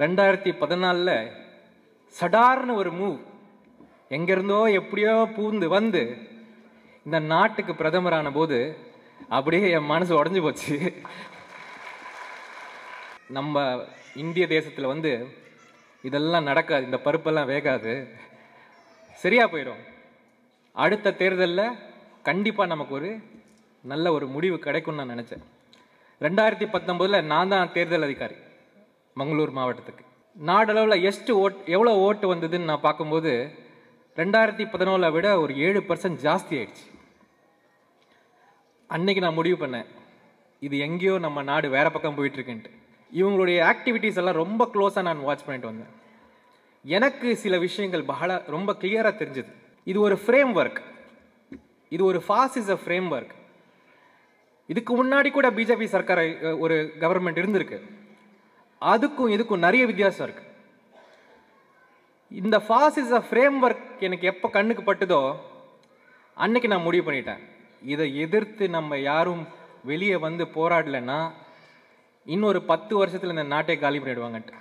ரெண்டாயிரத்தி பதினாலில் சடார்னு ஒரு மூவ் எங்கேருந்தோ எப்படியோ பூந்து வந்து இந்த நாட்டுக்கு பிரதமரான போது அப்படியே என் மனசு உடஞ்சி போச்சு நம்ம இந்திய தேசத்தில் வந்து இதெல்லாம் நடக்காது இந்த பருப்பெல்லாம் வேகாது சரியா போயிடும் அடுத்த தேர்தலில் கண்டிப்பாக நமக்கு ஒரு நல்ல ஒரு முடிவு கிடைக்கும்னு நான் நினச்சேன் ரெண்டாயிரத்தி பத்தொம்போதில் நான் தான் தேர்தல் அதிகாரி மங்களூர் மாவட்டத்துக்கு நாடளவில் எஸ்ட்டு ஓட் எவ்வளோ ஓட்டு வந்ததுன்னு நான் பார்க்கும்போது ரெண்டாயிரத்தி பதினோலை விட ஒரு ஏழு பர்சன்ட் ஜாஸ்தி ஆயிடுச்சு அன்னைக்கு நான் முடிவு பண்ணேன் இது எங்கேயோ நம்ம நாடு வேற பக்கம் போயிட்டு இருக்குன்ட்டு இவங்களுடைய ஆக்டிவிட்டீஸ் எல்லாம் ரொம்ப க்ளோஸாக நான் வாட்ச் பண்ணிட்டு வந்தேன் எனக்கு சில விஷயங்கள் பல ரொம்ப கிளியராக தெரிஞ்சது இது ஒரு ஃப்ரேம் ஒர்க் இது ஒரு ஃபாசிச ஃப்ரேம் ஒர்க் இதுக்கு முன்னாடி கூட பிஜேபி சர்க்கார் அஹ், ஒரு கவர்மெண்ட் இருந்திருக்கு அதுக்கும் இதுக்கும் நிறைய வித்தியாசம் இருக்கு இந்த ஃபாசிச ஃப்ரேம் ஒர்க் எனக்கு எப்போ கண்ணுக்கு பட்டுதோ அன்னைக்கு நான் முடிவு பண்ணிட்டேன் இதை எதிர்த்து நம்ம யாரும் வெளியே வந்து போராடலைன்னா இன்னொரு பத்து வருஷத்துல இந்த நாட்டை காலி பண்ணிடுவாங்கன்ட்டு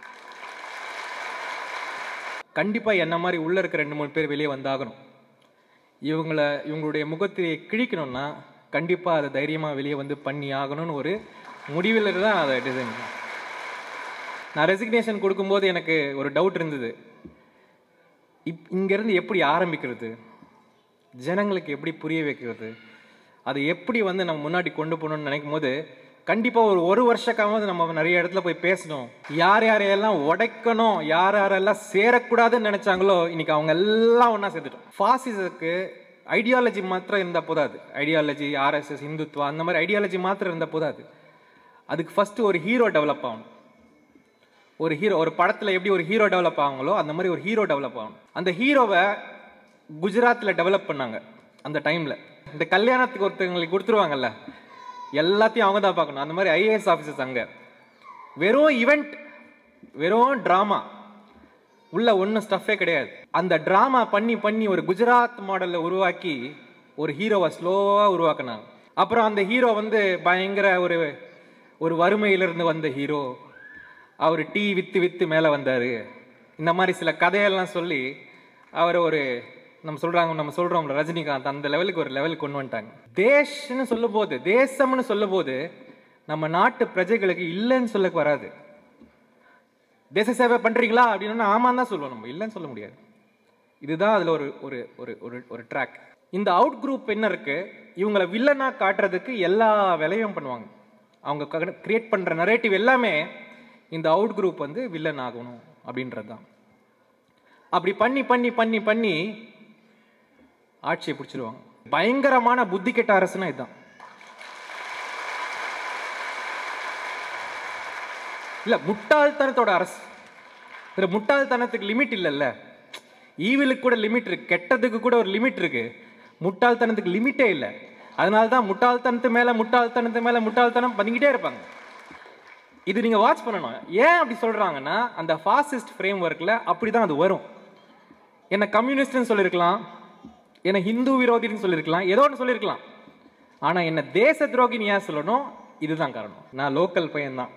கண்டிப்பா என்ன மாதிரி உள்ள இருக்க ரெண்டு மூணு பேர் வெளியே வந்தாகணும் இவங்கள இவங்களுடைய முகத்திரையை கிழிக்கணும்னா கண்டிப்பா அதை தைரியமா வெளியே வந்து பண்ணி ஆகணும்னு ஒரு முடிவில் தான் அதை டிசைன் நான் ரெசிக்னேஷன் கொடுக்கும்போது எனக்கு ஒரு டவுட் இருந்தது இப் இங்கேருந்து எப்படி ஆரம்பிக்கிறது ஜனங்களுக்கு எப்படி புரிய வைக்கிறது அதை எப்படி வந்து நம்ம முன்னாடி கொண்டு போகணும்னு நினைக்கும் போது கண்டிப்பாக ஒரு ஒரு வருஷக்காவது நம்ம நிறைய இடத்துல போய் பேசணும் யார் யாரையெல்லாம் உடைக்கணும் யார் யாரெல்லாம் சேரக்கூடாதுன்னு நினைச்சாங்களோ இன்னைக்கு அவங்க எல்லாம் ஒன்றா சேர்த்துட்டோம் ஃபாசிஸுக்கு ஐடியாலஜி மாத்திரம் இருந்தால் போதாது ஐடியாலஜி ஆர்எஸ்எஸ் இந்துத்வா அந்த மாதிரி ஐடியாலஜி மாத்திரம் இருந்தால் போதாது அதுக்கு ஃபர்ஸ்ட் ஒரு ஹீரோ டெவலப் ஆகணும் ஒரு ஹீரோ ஒரு படத்தில் எப்படி ஒரு ஹீரோ டெவலப் ஆகுங்களோ அந்த மாதிரி ஒரு ஹீரோ டெவலப் ஆகணும் அந்த ஹீரோவை குஜராத்தில் டெவலப் பண்ணாங்க அந்த டைமில் இந்த கல்யாணத்துக்கு ஒருத்தவங்களுக்கு கொடுத்துருவாங்கல்ல எல்லாத்தையும் அவங்க தான் பார்க்கணும் அந்த மாதிரி ஐஏஎஸ் ஆஃபீஸர்ஸ் அங்கே வெறும் ஈவெண்ட் வெறும் ட்ராமா உள்ள ஒன்றும் ஸ்டஃபே கிடையாது அந்த ட்ராமா பண்ணி பண்ணி ஒரு குஜராத் மாடலில் உருவாக்கி ஒரு ஹீரோவை ஸ்லோவாக உருவாக்குனாங்க அப்புறம் அந்த ஹீரோ வந்து பயங்கர ஒரு ஒரு வறுமையிலிருந்து வந்த ஹீரோ அவர் டீ வித்து வித்து மேலே வந்தார் இந்த மாதிரி சில கதையெல்லாம் சொல்லி அவர் ஒரு நம்ம சொல்றாங்க நம்ம சொல்றோம்ல ரஜினிகாந்த் அந்த லெவலுக்கு ஒரு லெவலுக்கு கொண்டு வந்துட்டாங்க தேஷ்னு சொல்லும் போது தேசம்னு சொல்லும் போது நம்ம நாட்டு பிரஜைகளுக்கு இல்லைன்னு சொல்ல வராது தேச சேவை பண்றீங்களா அப்படின்னா ஆமான்னு தான் சொல்லுவோம் நம்ம இல்லைன்னு சொல்ல முடியாது இதுதான் அதுல ஒரு ஒரு ஒரு ஒரு ஒரு ட்ராக் இந்த அவுட் குரூப் என்ன இருக்கு இவங்களை வில்லனா காட்டுறதுக்கு எல்லா வேலையும் பண்ணுவாங்க அவங்க கிரியேட் பண்ற நரேட்டிவ் எல்லாமே இந்த அவுட் குரூப் வந்து வில்லன் ஆகணும் அப்படின்றது தான் அப்படி பண்ணி பண்ணி பண்ணி பண்ணி ஆட்சியை பிடிச்சிருவாங்க பயங்கரமான புத்தி கெட்ட அரசுனா இதுதான் இல்ல முட்டாள்தனத்தோட அரசு இதுல முட்டாள்தனத்துக்கு லிமிட் இல்லைல்ல ஈவிலுக்கு கூட லிமிட் இருக்கு கெட்டதுக்கு கூட ஒரு லிமிட் இருக்கு முட்டாள்தனத்துக்கு லிமிட்டே இல்லை அதனால தான் முட்டாள்தனத்து மேல முட்டாள்தனத்து மேல முட்டாள்தனம் பண்ணிக்கிட்டே இருப்பாங்க இது நீங்க வாட்ச் பண்ணணும் ஏன் அப்படி சொல்றாங்கன்னா அந்த ஃபாசிஸ்ட் ஃப்ரேம் ஒர்க்ல அப்படிதான் அது வரும் என்ன கம்யூனிஸ்ட்னு சொல்லியிருக்கலாம் என்ன ஹிந்து விரோதின்னு சொல்லியிருக்கலாம் ஏதோ ஒன்று சொல்லியிருக்கலாம் ஆனா என்ன தேச துரோகின்னு ஏன் சொல்லணும் இதுதான் காரணம் நான் லோக்கல் பையன்தான்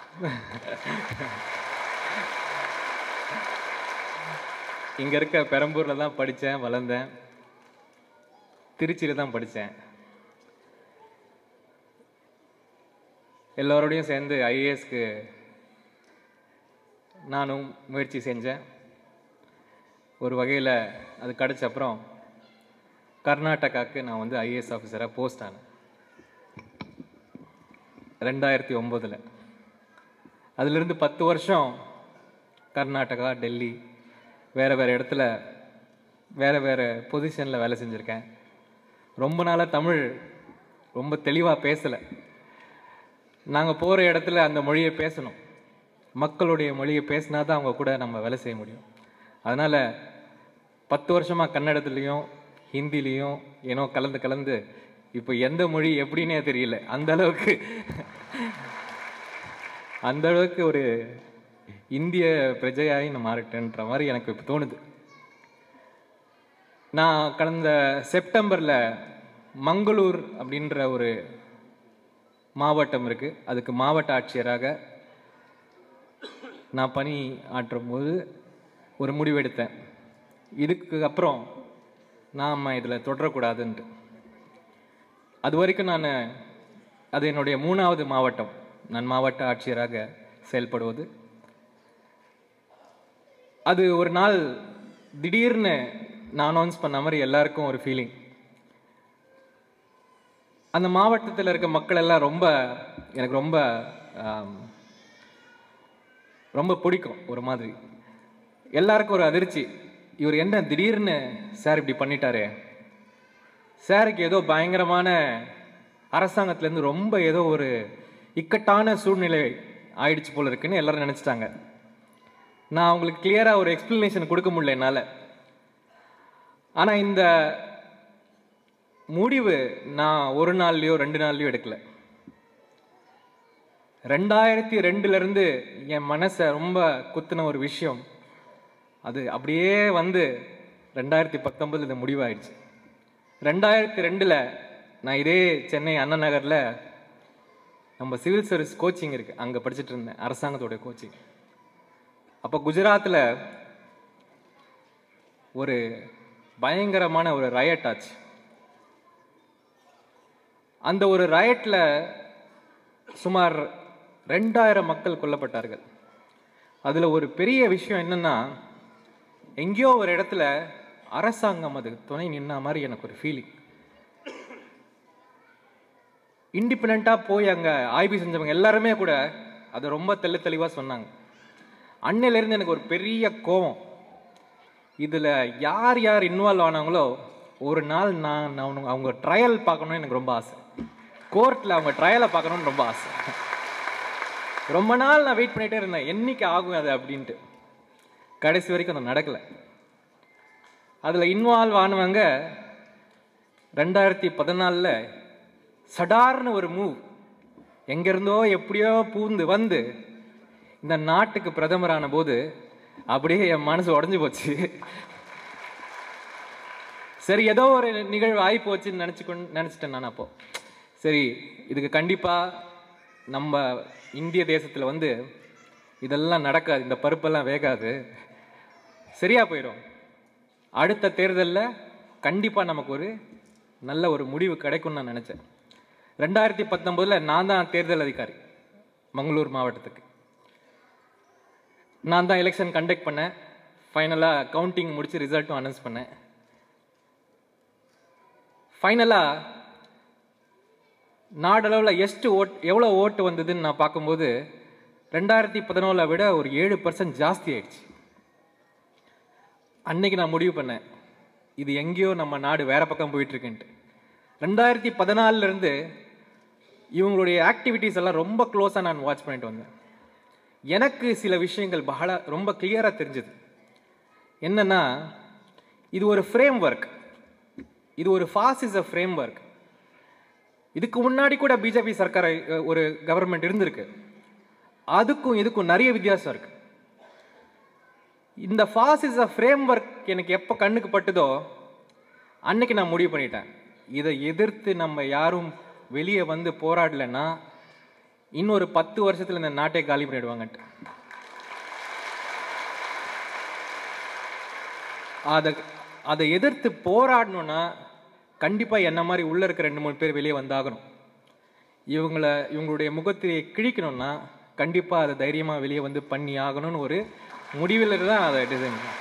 இங்க இருக்க பெரம்பூர்ல தான் படித்தேன் வளர்ந்தேன் திருச்சியில தான் படித்தேன் எல்லோரோடையும் சேர்ந்து ஐஏஎஸ்க்கு நானும் முயற்சி செஞ்சேன் ஒரு வகையில் அது கிடைச்ச அப்புறம் கர்நாடகாவுக்கு நான் வந்து ஐஏஎஸ் ஆஃபீஸராக போஸ்ட் ஆனேன் ரெண்டாயிரத்தி ஒம்போதில் அதிலிருந்து பத்து வருஷம் கர்நாடகா டெல்லி வேறு வேறு இடத்துல வேறு வேறு பொசிஷனில் வேலை செஞ்சுருக்கேன் ரொம்ப நாளாக தமிழ் ரொம்ப தெளிவாக பேசலை நாங்கள் போகிற இடத்துல அந்த மொழியை பேசணும் மக்களுடைய மொழியை பேசினா தான் அவங்க கூட நம்ம வேலை செய்ய முடியும் அதனால் பத்து வருஷமாக கன்னடத்துலேயும் ஹிந்திலையும் ஏனோ கலந்து கலந்து இப்போ எந்த மொழி எப்படின்னே தெரியல அந்த அளவுக்கு அந்த அளவுக்கு ஒரு இந்திய பிரஜையாகி நான் மாறிட்டேன்ற மாதிரி எனக்கு இப்போ தோணுது நான் கடந்த செப்டம்பரில் மங்களூர் அப்படின்ற ஒரு மாவட்டம் இருக்குது அதுக்கு மாவட்ட ஆட்சியராக நான் பணி ஆற்றும் போது ஒரு முடிவெடுத்தேன் இதுக்கு அப்புறம் நாம் இதில் தொடரக்கூடாதுன்ட்டு அது வரைக்கும் நான் அது என்னுடைய மூணாவது மாவட்டம் நான் மாவட்ட ஆட்சியராக செயல்படுவது அது ஒரு நாள் திடீர்னு நான் அனௌன்ஸ் பண்ண மாதிரி எல்லாருக்கும் ஒரு ஃபீலிங் அந்த மாவட்டத்தில் இருக்க மக்கள் எல்லாம் ரொம்ப எனக்கு ரொம்ப ஆம், ரொம்ப பிடிக்கும் ஒரு மாதிரி எல்லாருக்கும் ஒரு அதிர்ச்சி இவர் என்ன திடீர்னு சார் இப்படி பண்ணிட்டாரே சாருக்கு ஏதோ பயங்கரமான அரசாங்கத்திலேருந்து ரொம்ப ஏதோ ஒரு இக்கட்டான சூழ்நிலை ஆயிடுச்சு போல இருக்குன்னு எல்லாரும் நினச்சிட்டாங்க நான் அவங்களுக்கு கிளியராக ஒரு எக்ஸ்பிளனேஷன் கொடுக்க முடியல என்னால் ஆனால் இந்த முடிவு நான் ஒரு நாள்லையோ ரெண்டு நாள்லையோ எடுக்கல ரெண்டாயிரத்தி ரெண்டுலேருந்து என் மனசை ரொம்ப குத்துன ஒரு விஷயம் அது அப்படியே வந்து ரெண்டாயிரத்தி பத்தொன்பதுல இது முடிவாயிடுச்சு ரெண்டாயிரத்தி ரெண்டில் நான் இதே சென்னை அண்ணா நகரில் நம்ம சிவில் சர்வீஸ் கோச்சிங் இருக்கு அங்கே படிச்சுட்டு இருந்தேன் அரசாங்கத்தோட கோச்சிங் அப்போ குஜராத்தில் ஒரு பயங்கரமான ஒரு ரயட் ஆச்சு அந்த ஒரு ரயட்டில் சுமார் ரெண்டாயிரம் மக்கள் கொல்லப்பட்டார்கள் அதில் ஒரு பெரிய விஷயம் என்னன்னா எங்கேயோ ஒரு இடத்துல அரசாங்கம் அது துணை நின்ன மாதிரி எனக்கு ஒரு ஃபீலிங் இண்டிபெண்ட்டாக போய் அங்கே ஆய்வு செஞ்சவங்க எல்லாருமே கூட அதை ரொம்ப தெள்ள தெளிவாக சொன்னாங்க அன்னையிலேருந்து எனக்கு ஒரு பெரிய கோவம் இதில் யார் யார் இன்வால்வ் ஆனாங்களோ ஒரு நாள் நான் நான் அவங்க- அவங்க ட்ரையல் பார்க்கணும்னு எனக்கு ரொம்ப ஆசை கோர்ட்டில் அவங்க ட்ரையலை பார்க்கணும்னு ரொம்ப ஆசை ரொம்ப நாள் நான் வெயிட் பண்ணிகிட்டே இருந்தேன் என்னைக்கு ஆகும் அது அப்படின்ட்டு கடைசி வரைக்கும் அது நடக்கலை அதில் இன்வால்வ் ஆனவங்க ரெண்டாயிரத்தி பதினாலில் சடார்னு ஒரு மூவ் எங்கேருந்தோ எப்படியோ பூந்து வந்து இந்த நாட்டுக்கு பிரதமரான போது அப்படியே என் மனசு உடஞ்சு போச்சு சரி ஏதோ ஒரு நிகழ்வு ஆகி போச்சுன்னு நினச்சிக்கொண்டு நினச்சிட்டேன் நான் அப்போ சரி இதுக்கு கண்டிப்பாக நம்ம இந்திய தேசத்தில் வந்து இதெல்லாம் நடக்காது இந்த பருப்பெல்லாம் வேகாது சரியா போயிடும் அடுத்த தேர்தலில் கண்டிப்பாக நமக்கு ஒரு நல்ல ஒரு முடிவு கிடைக்கும்னு நான் நினச்சேன் ரெண்டாயிரத்தி பத்தொம்போதில் நான் தான் தேர்தல் அதிகாரி மங்களூர் மாவட்டத்துக்கு நான் தான் எலெக்ஷன் கண்டக்ட் பண்ணேன் ஃபைனலாக கவுண்டிங் முடிச்சு ரிசல்ட்டும் அனௌன்ஸ் பண்ணேன் ஃபைனலாக நாடளவில் எஸ்ட் ஓட் எவ்வளோ ஓட்டு வந்ததுன்னு நான் பார்க்கும்போது ரெண்டாயிரத்தி பதினோலை விட ஒரு ஏழு பர்சன்ட் ஜாஸ்தி ஆயிடுச்சு அன்னைக்கு நான் முடிவு பண்ணேன் இது எங்கேயோ நம்ம நாடு வேற பக்கம் போயிட்டு இருக்குன்ட்டு ரெண்டாயிரத்தி பதினாலுல இருந்து இவங்களுடைய ஆக்டிவிட்டீஸ் எல்லாம் ரொம்ப க்ளோஸாக நான் வாட்ச் பண்ணிட்டு வந்தேன் எனக்கு சில விஷயங்கள் பல ரொம்ப கிளியராக தெரிஞ்சது என்னன்னா இது ஒரு ஃப்ரேம் ஒர்க் இது ஒரு ஃபாசிச ஃப்ரேம் ஒர்க் இதுக்கு முன்னாடி கூட பிஜேபி சர்க்கார் அஹ், ஒரு கவர்மெண்ட் இருந்திருக்கு அதுக்கும் இதுக்கும் நிறைய வித்தியாசம் இருக்கு இந்த ஃபாசிச ஃப்ரேம் ஒர்க் எனக்கு எப்போ கண்ணுக்கு பட்டுதோ அன்னைக்கு நான் முடிவு பண்ணிட்டேன் இதை எதிர்த்து நம்ம யாரும் வெளியே வந்து போராடலைன்னா இன்னொரு பத்து வருஷத்துல இந்த நாட்டை காலி பண்ணிடுவாங்கன்ட்டு அதை அதை எதிர்த்து போராடணும்னா கண்டிப்பாக என்ன மாதிரி உள்ளே இருக்க ரெண்டு மூணு பேர் வெளியே வந்தாகணும் இவங்கள இவங்களுடைய முகத்திரையை கிழிக்கணும்னா கண்டிப்பாக அதை தைரியமாக வெளியே வந்து பண்ணி ஆகணும்னு ஒரு முடிவில் தான் அதை டிசைன் பண்ணேன்.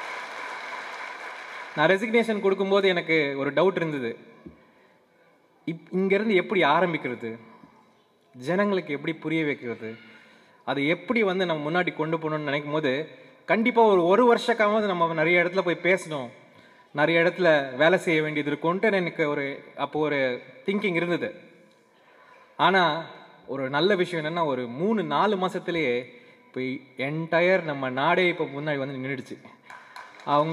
நான் ரெசிக்னேஷன் கொடுக்கும்போது எனக்கு ஒரு டவுட் இருந்தது இப் இங்கேருந்து எப்படி ஆரம்பிக்கிறது ஜனங்களுக்கு எப்படி புரிய வைக்கிறது அதை எப்படி வந்து நம்ம முன்னாடி கொண்டு போகணும்னு நினைக்கும் போது கண்டிப்பாக ஒரு ஒரு வருஷக்காவது நம்ம நிறைய இடத்துல போய் பேசணும் நிறைய இடத்துல வேலை செய்ய வேண்டியது இருக்கும்ன்ட்டு எனக்கு ஒரு அப்போ ஒரு திங்கிங் இருந்தது ஆனால் ஒரு நல்ல விஷயம் என்னென்னா ஒரு மூணு நாலு மாதத்துலேயே இப்போ என்டையர் நம்ம நாடே இப்போ முன்னாடி வந்து நின்றுடுச்சு அவங்க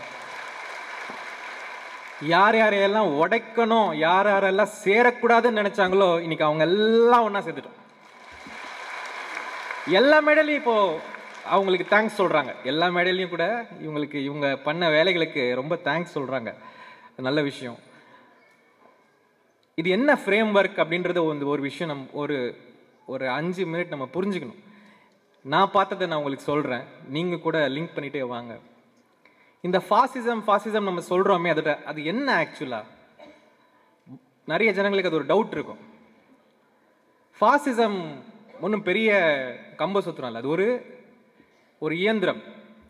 யார் யாரையெல்லாம் உடைக்கணும் யார் யாரெல்லாம் சேரக்கூடாதுன்னு நினைச்சாங்களோ இன்னைக்கு அவங்க எல்லாம் ஒன்றா சேர்த்துட்டோம் எல்லா மேடையிலையும் இப்போ அவங்களுக்கு தேங்க்ஸ் சொல்றாங்க எல்லா மேடையிலையும் கூட இவங்களுக்கு இவங்க பண்ண வேலைகளுக்கு ரொம்ப தேங்க்ஸ் சொல்றாங்க நல்ல விஷயம் இது என்ன ஃப்ரேம் ஒர்க் அப்படின்றது வந்து ஒரு விஷயம் நம் ஒரு ஒரு அஞ்சு மினிட் நம்ம புரிஞ்சுக்கணும் நான் பார்த்ததை நான் உங்களுக்கு சொல்கிறேன் நீங்கள் கூட லிங்க் பண்ணிட்டே வாங்க இந்த ஃபாசிசம் ஃபாசிசம் நம்ம சொல்கிறோமே அதோட அது என்ன ஆக்சுவலாக நிறைய ஜனங்களுக்கு அது ஒரு டவுட் இருக்கும் ஃபாசிசம் ஒன்றும் பெரிய கம்ப சுத்திரம் இல்லை அது ஒரு ஒரு இயந்திரம்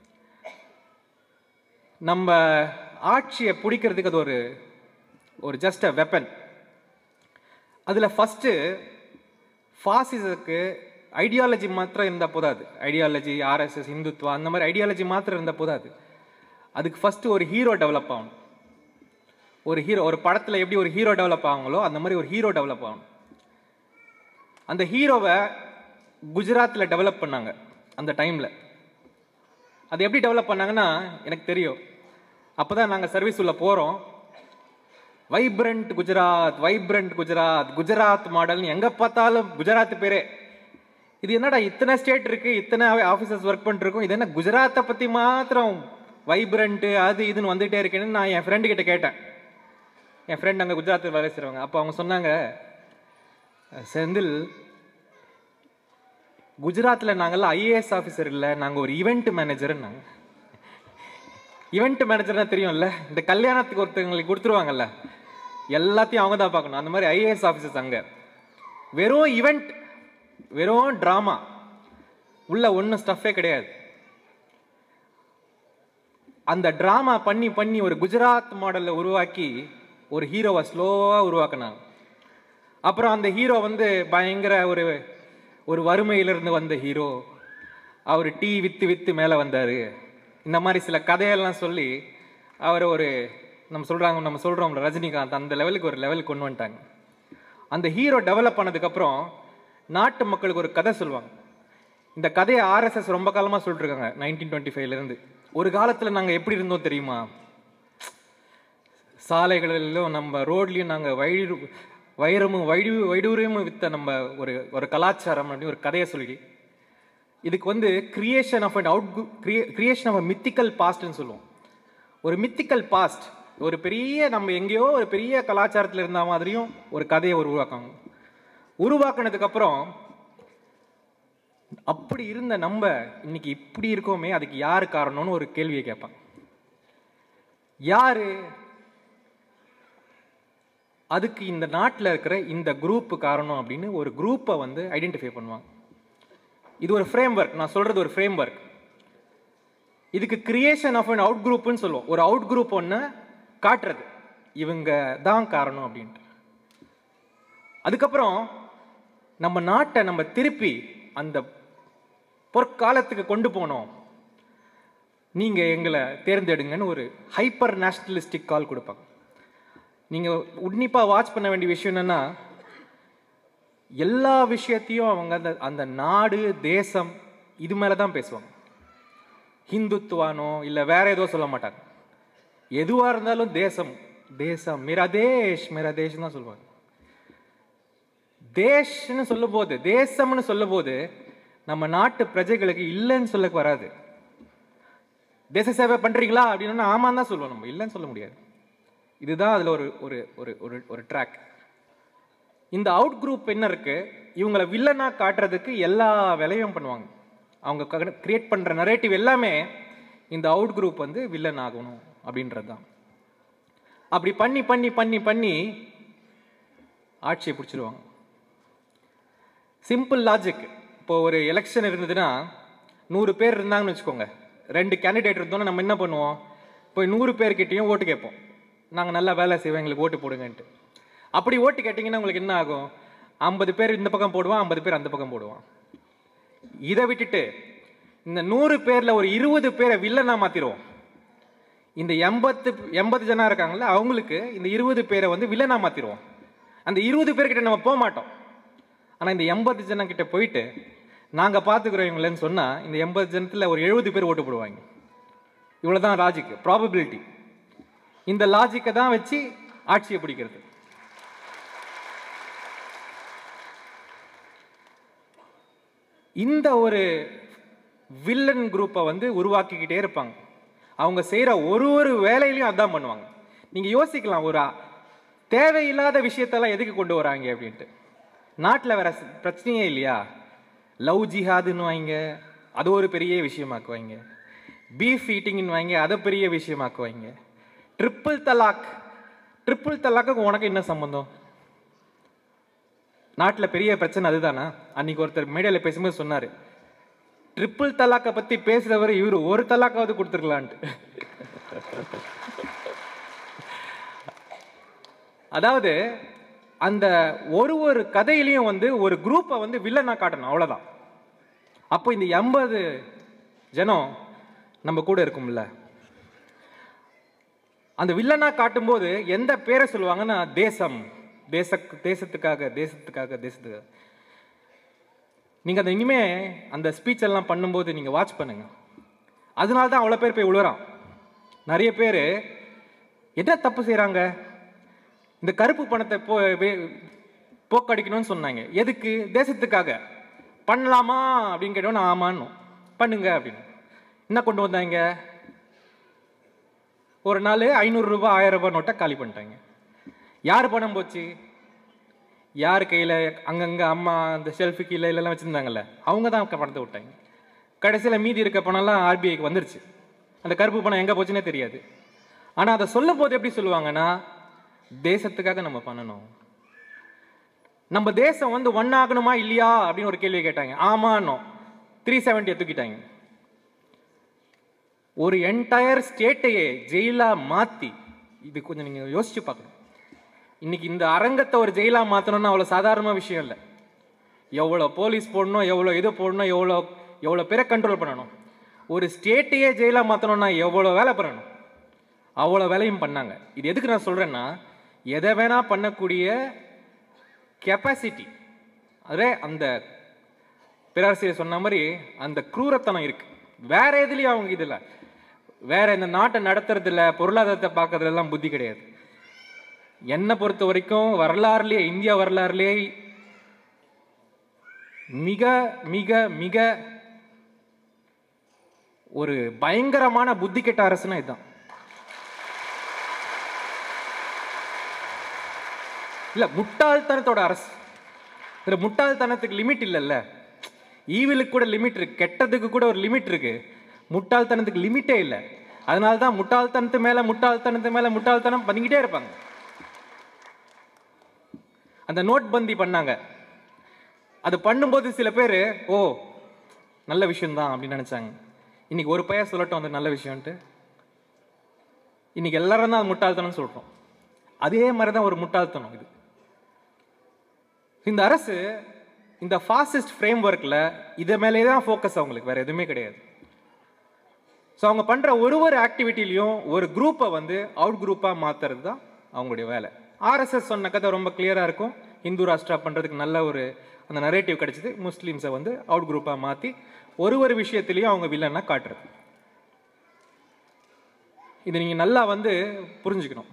நம்ம ஆட்சியை பிடிக்கிறதுக்கு அது ஒரு ஒரு ஜஸ்ட் அ வெப்பன் அதில் ஃபஸ்ட்டு ஃபாசிசத்துக்கு ஐடியாலஜி மாத்திரம் இருந்தால் போதாது ஐடியாலஜி ஆர்எஸ்எஸ் இந்துத்வா அந்த மாதிரி ஐடியாலஜி மாத்திரம் இருந்தால் போதாது அதுக்கு ஃபஸ்ட்டு ஒரு ஹீரோ டெவலப் ஆகணும் ஒரு ஹீரோ ஒரு படத்தில் எப்படி ஒரு ஹீரோ டெவலப் ஆகுங்களோ அந்த மாதிரி ஒரு ஹீரோ டெவலப் ஆகணும் அந்த ஹீரோவை குஜராத்தில் டெவலப் பண்ணாங்க அந்த டைமில் அது எப்படி டெவலப் பண்ணாங்கன்னா எனக்கு தெரியும் அப்போ தான் நாங்கள் சர்வீஸ் உள்ள போகிறோம் வைப்ரண்ட் குஜராத் வைப்ரண்ட் குஜராத் குஜராத் மாடல்னு எங்கே பார்த்தாலும் குஜராத் பேரே இது என்னடா இத்தனை ஸ்டேட் இருக்கு இத்தனை ஆஃபீஸர்ஸ் ஒர்க் பண்ணிருக்கோம் இது என்ன குஜராத்தை பற்றி மாத்திரம் வைப்ரண்ட்டு அது இதுன்னு வந்துகிட்டே இருக்கேன்னு நான் என் ஃப்ரெண்டு கிட்ட கேட்டேன் என் ஃப்ரெண்ட் அங்கே குஜராத்தில் வேலை செய்கிறவங்க அப்போ அவங்க சொன்னாங்க செந்தில் குஜராத்தில் நாங்கள்லாம் ஐஏஎஸ் ஆஃபீஸர் இல்லை நாங்கள் ஒரு ஈவெண்ட் மேனேஜர்னாங்க ஈவெண்ட் மேனேஜர்னா தெரியும்ல இந்த கல்யாணத்துக்கு ஒருத்தவங்களுக்கு கொடுத்துருவாங்கல்ல எல்லாத்தையும் அவங்க தான் பார்க்கணும் அந்த மாதிரி ஐஏஎஸ் ஆஃபீஸர்ஸ் அங்கே வெறும் ஈவெண்ட் வெறும் ட்ராமா உள்ள ஒன்றும் ஸ்டஃபே கிடையாது அந்த ட்ராமா பண்ணி பண்ணி ஒரு குஜராத் மாடலில் உருவாக்கி ஒரு ஹீரோவை ஸ்லோவாக உருவாக்குனாங்க அப்புறம் அந்த ஹீரோ வந்து பயங்கர ஒரு ஒரு வறுமையிலிருந்து வந்த ஹீரோ அவர் டீ வித்து வித்து மேலே வந்தார் இந்த மாதிரி சில கதையெல்லாம் சொல்லி அவர் ஒரு நம்ம சொல்கிறாங்க நம்ம சொல்கிறோம்ல ரஜினிகாந்த் அந்த லெவலுக்கு ஒரு லெவலுக்கு கொண்டு வந்துட்டாங்க அந்த ஹீரோ டெவலப் பண்ணதுக்கப்புறம் நாட்டு மக்களுக்கு ஒரு கதை சொல்லுவாங்க இந்த கதையை ஆர்எஸ்எஸ் ரொம்ப காலமாக சொல்லிட்டுருக்காங்க நைன்டீன் டுவெண்ட்டி ஃபைவ்லேருந்து ஒரு காலத்தில் நாங்கள் எப்படி இருந்தோம் தெரியுமா சாலைகளிலும் நம்ம ரோட்லேயும் நாங்கள் வயிறு வைரமும் வைடு வைடூரியமும் வித்த நம்ம ஒரு ஒரு கலாச்சாரம் அப்படின்னு ஒரு கதையை சொல்லி இதுக்கு வந்து creation of and out creation of a mythical பாஸ்ட்னு சொல்லுவோம் ஒரு மித்திக்கல் பாஸ்ட் ஒரு பெரிய நம்ம எங்கேயோ ஒரு பெரிய கலாச்சாரத்தில் இருந்த மாதிரியும் ஒரு கதையை ஒரு உருவாக்காங்க உருவாக்குனதுக்கு அப்புறம் அப்படி இருந்த நம்ம இன்னைக்கு இப்படி இருக்கோமே அதுக்கு யாரு காரணம்னு ஒரு கேள்வியை கேட்பாங்க யாரு அதுக்கு இந்த நாட்டில் இருக்கிற இந்த குரூப் காரணம் அப்படின்னு ஒரு குரூப்பை வந்து ஐடென்டிஃபை பண்ணுவாங்க இது ஒரு ஃப்ரேம் ஒர்க் நான் சொல்றது ஒரு ஃப்ரேம் ஒர்க் இதுக்கு கிரியேஷன் ஆஃப் அன் அவுட் குரூப்னு சொல்லுவோம் ஒரு அவுட் குரூப் ஒன்று காட்டுறது இவங்க தான் காரணம் அப்படின்ட்டு அதுக்கப்புறம் நம்ம நாட்டை நம்ம திருப்பி அந்த பொற்காலத்துக்கு கொண்டு போனோம் நீங்க எங்களை தேர்ந்தெடுங்கன்னு ஒரு ஹைப்பர் நேஷனலிஸ்டிக் கால் கொடுப்பாங்க நீங்க உன்னிப்பா வாட்ச் பண்ண வேண்டிய விஷயம் என்னன்னா எல்லா விஷயத்தையும் அவங்க அந்த அந்த நாடு தேசம் இது மேல தான் பேசுவாங்க ஹிந்துத்துவானோ இல்லை வேற ஏதோ சொல்ல மாட்டாங்க எதுவா இருந்தாலும் தேசம் தேசம் மேரா தேஷ் மேரா தேஷ் தான் சொல்லுவாங்க தேஷ்னு சொல்லும் போது தேசம்னு சொல்லும் போது நம்ம நாட்டு பிரஜைகளுக்கு இல்லைன்னு சொல்ல வராது தேச சேவை பண்றீங்களா அப்படின்னா ஆமான்னு தான் சொல்லுவோம் நம்ம இல்லைன்னு சொல்ல முடியாது இதுதான் அதுல ஒரு ஒரு ஒரு ஒரு ஒரு ட்ராக் இந்த அவுட் குரூப் என்ன இருக்கு இவங்களை வில்லனா காட்டுறதுக்கு எல்லா வேலையும் பண்ணுவாங்க அவங்க கிரியேட் பண்ற நரேட்டிவ் எல்லாமே இந்த அவுட் குரூப் வந்து வில்லன் ஆகணும் அப்படின்றது தான் அப்படி பண்ணி பண்ணி பண்ணி பண்ணி ஆட்சியை பிடிச்சிருவாங்க சிம்பிள் லாஜிக் இப்போ ஒரு எலெக்ஷன் இருந்ததுன்னா நூறு பேர் இருந்தாங்கன்னு வச்சுக்கோங்க ரெண்டு கேண்டிடேட் இருந்தோம்னா நம்ம என்ன பண்ணுவோம் போய் நூறு பேர்கிட்டையும் ஓட்டு கேட்போம் நாங்கள் நல்லா வேலை செய்வோம் எங்களுக்கு ஓட்டு போடுங்கன்ட்டு அப்படி ஓட்டு கேட்டிங்கன்னா உங்களுக்கு என்ன ஆகும் ஐம்பது பேர் இந்த பக்கம் போடுவான் ஐம்பது பேர் அந்த பக்கம் போடுவான் இதை விட்டுட்டு இந்த நூறு பேர்ல ஒரு இருபது பேரை வில்லனா மாத்திருவோம் இந்த எண்பத்து எண்பது ஜனா இருக்காங்கல்ல அவங்களுக்கு இந்த இருபது பேரை வந்து வில்லனா மாத்திருவோம் அந்த இருபது பேர்கிட்ட நம்ம போக மாட்டோம் ஆனா இந்த எண்பது ஜனம் கிட்ட போயிட்டு நாங்க பாத்துக்கிறோம் இவங்களன்னு சொன்னா இந்த எண்பது ஜனத்துல ஒரு எழுபது பேர் ஓட்டு போடுவாங்க இவ்வளவுதான் லாஜிக் ப்ராபபிலிட்டி இந்த லாஜிக்கை தான் வச்சு ஆட்சியை பிடிக்கிறது இந்த ஒரு வில்லன் குரூப்பை வந்து உருவாக்கிக்கிட்டே இருப்பாங்க அவங்க செய்யற ஒரு ஒரு வேலையிலையும் அதான் பண்ணுவாங்க நீங்க யோசிக்கலாம் ஒரு அ- தேவையில்லாத விஷயத்தெல்லாம் எதுக்கு கொண்டு வராங்க அப்படின்ட்டு நாட்டில் வேற ஸ்- பிரச்சனையே இல்லையா லவ் ஜிஹாதுன்னு வாங்க அது ஒரு பெரிய விஷயமாக்குவாங்க பீஃப் ஈட்டிங்னு வாங்க அதை பெரிய விஷயமாக்குவாங்க ட்ரிப்பிள் தலாக் ட்ரிப்பிள் தலாக்கு உனக்கு என்ன சம்பந்தம் நாட்டில் பெரிய பிரச்சனை அதுதானா அன்னைக்கு ஒருத்தர் மேடையில் பேசும்போது சொன்னார் ட்ரிப்பிள் தலாக்கை பற்றி பேசுகிறவர் இவர் ஒரு தலாக்காவது கொடுத்துருக்கலான்ட்டு அதாவது அந்த ஒரு ஒரு கதையிலையும் வந்து ஒரு குரூப்பை வந்து வில்லனா காட்டணும் அவ்வளோதான் அப்போ இந்த எண்பது ஜனம் நம்ம கூட இருக்கும்ல அந்த வில்லனா காட்டும்போது எந்த பேரை சொல்லுவாங்கன்னா தேசம் தேச தேசத்துக்காக தேசத்துக்காக தேசத்துக்காக நீங்கள் அதை இனிமே அந்த ஸ்பீச் எல்லாம் பண்ணும்போது நீங்கள் வாட்ச் பண்ணுங்க அதனால தான் அவ்வளோ பேர் போய் விழுறான் நிறைய பேர் என்ன தப்பு செய்கிறாங்க இந்த கருப்பு பணத்தை போ வே- போக்கடிக்கணும்னு சொன்னாங்க எதுக்கு தேசத்துக்காக பண்ணலாமா அப்படின்னு கேட்டோன்னு ஆமான்னு பண்ணுங்க அப்படின்னு என்ன கொண்டு வந்தாங்க ஒரு நாள் ஐநூறுரூபா ஆயிரம் ரூபாய் நோட்டை காலி பண்ணிட்டாங்க யார் பணம் போச்சு யார் கையில் அங்கங்கே அம்மா அந்த ஷெல்ஃபு கீழே எல்லாம் வச்சுருந்தாங்கல்ல அவங்க தான் பணத்தை விட்டாங்க கடைசியில் மீதி இருக்க பணம்லாம் ஆர்பிஐக்கு வந்துருச்சு அந்த கருப்பு பணம் எங்கே போச்சுன்னே தெரியாது ஆனால் அதை சொல்லும் போது எப்படி சொல்லுவாங்கன்னா தேசத்துக்காக நம்ம பண்ணணும் நம்ம தேசம் வந்து ஒன் ஆகணுமா இல்லையா அப்படின்னு ஒரு கேள்வி கேட்டாங்க ஆமான்னோ த்ரீ செவன்ட்டியை தூக்கிட்டாங்க ஒரு என்டையர் ஸ்டேட்டையே ஜெயிலா மாத்தி இது கொஞ்சம் நீங்க யோசிச்சு பார்க்கணும் இன்னைக்கு இந்த அரங்கத்தை ஒரு ஜெயிலா மாத்தணும்னா அவ்வளவு சாதாரண விஷயம் இல்லை எவ்வளோ போலீஸ் போடணும் எவ்வளோ இது போடணும் எவ்வளோ எவ்வளோ பேரை கண்ட்ரோல் பண்ணணும் ஒரு ஸ்டேட்டையே ஜெயிலா மாத்தணும்னா எவ்வளோ வேலை பண்ணணும் அவ்வளோ வேலையும் பண்ணாங்க இது எதுக்கு நான் சொல்றேன்னா எதை வேணா பண்ணக்கூடிய கெப்பாசிட்டி அதே அந்த பேராசிரியர் சொன்ன மாதிரி அந்த குரூரத்தனம் இருக்கு வேற எதுலயும் அவங்க இதுல வேற இந்த நாட்டை நடத்துறதுல பொருளாதாரத்தை பார்க்கறதுல எல்லாம் புத்தி கிடையாது என்னை பொறுத்த வரைக்கும் வரலாறுலயே இந்தியா வரலாறுலயே மிக மிக மிக ஒரு பயங்கரமான புத்தி கெட்ட அரசுனா இதுதான் இல்ல முட்டாள்தனத்தோட அரசு இதுல முட்டாள்தனத்துக்கு லிமிட் இல்லைல்ல ஈவிலுக்கு கூட லிமிட் இருக்கு கெட்டதுக்கு கூட ஒரு லிமிட் இருக்கு முட்டாள்தனத்துக்கு லிமிட்டே இல்லை அதனால தான் முட்டாள்தனத்து மேல முட்டாள்தனத்து மேல முட்டாள்தனம் பண்ணிக்கிட்டே இருப்பாங்க அந்த நோட் பந்தி பண்ணாங்க அது பண்ணும்போது சில பேர் ஓ நல்ல விஷயம்தான் அப்படின்னு நினைச்சாங்க இன்னைக்கு ஒரு பையன் சொல்லட்டும் அது நல்ல விஷயம்ன்ட்டு இன்னைக்கு எல்லாரும் தான் அது முட்டாள்தனம் சொல்றோம் அதே மாதிரி தான் ஒரு முட்டாள்தனம் இது இந்த அரசு இந்த ஃபாசிஸ்ட் ஃப்ரேம் ஒர்க்கில் இதை மேலே தான் ஃபோக்கஸ் அவங்களுக்கு வேற எதுவுமே கிடையாது ஸோ அவங்க பண்ணுற ஒரு ஒரு ஆக்டிவிட்டிலையும் ஒரு குரூப்பை வந்து அவுட் குரூப்பாக மாற்றுறது தான் அவங்களுடைய வேலை ஆர்எஸ்எஸ் சொன்ன கதை ரொம்ப கிளியராக இருக்கும் இந்து ராஷ்டிரா பண்ணுறதுக்கு நல்ல ஒரு அந்த நரேட்டிவ் கிடைச்சது முஸ்லீம்ஸை வந்து அவுட் குரூப்பாக மாற்றி ஒரு ஒரு விஷயத்துலையும் அவங்க வில்லன்னா காட்டுறது இது நீங்கள் நல்லா வந்து புரிஞ்சுக்கணும்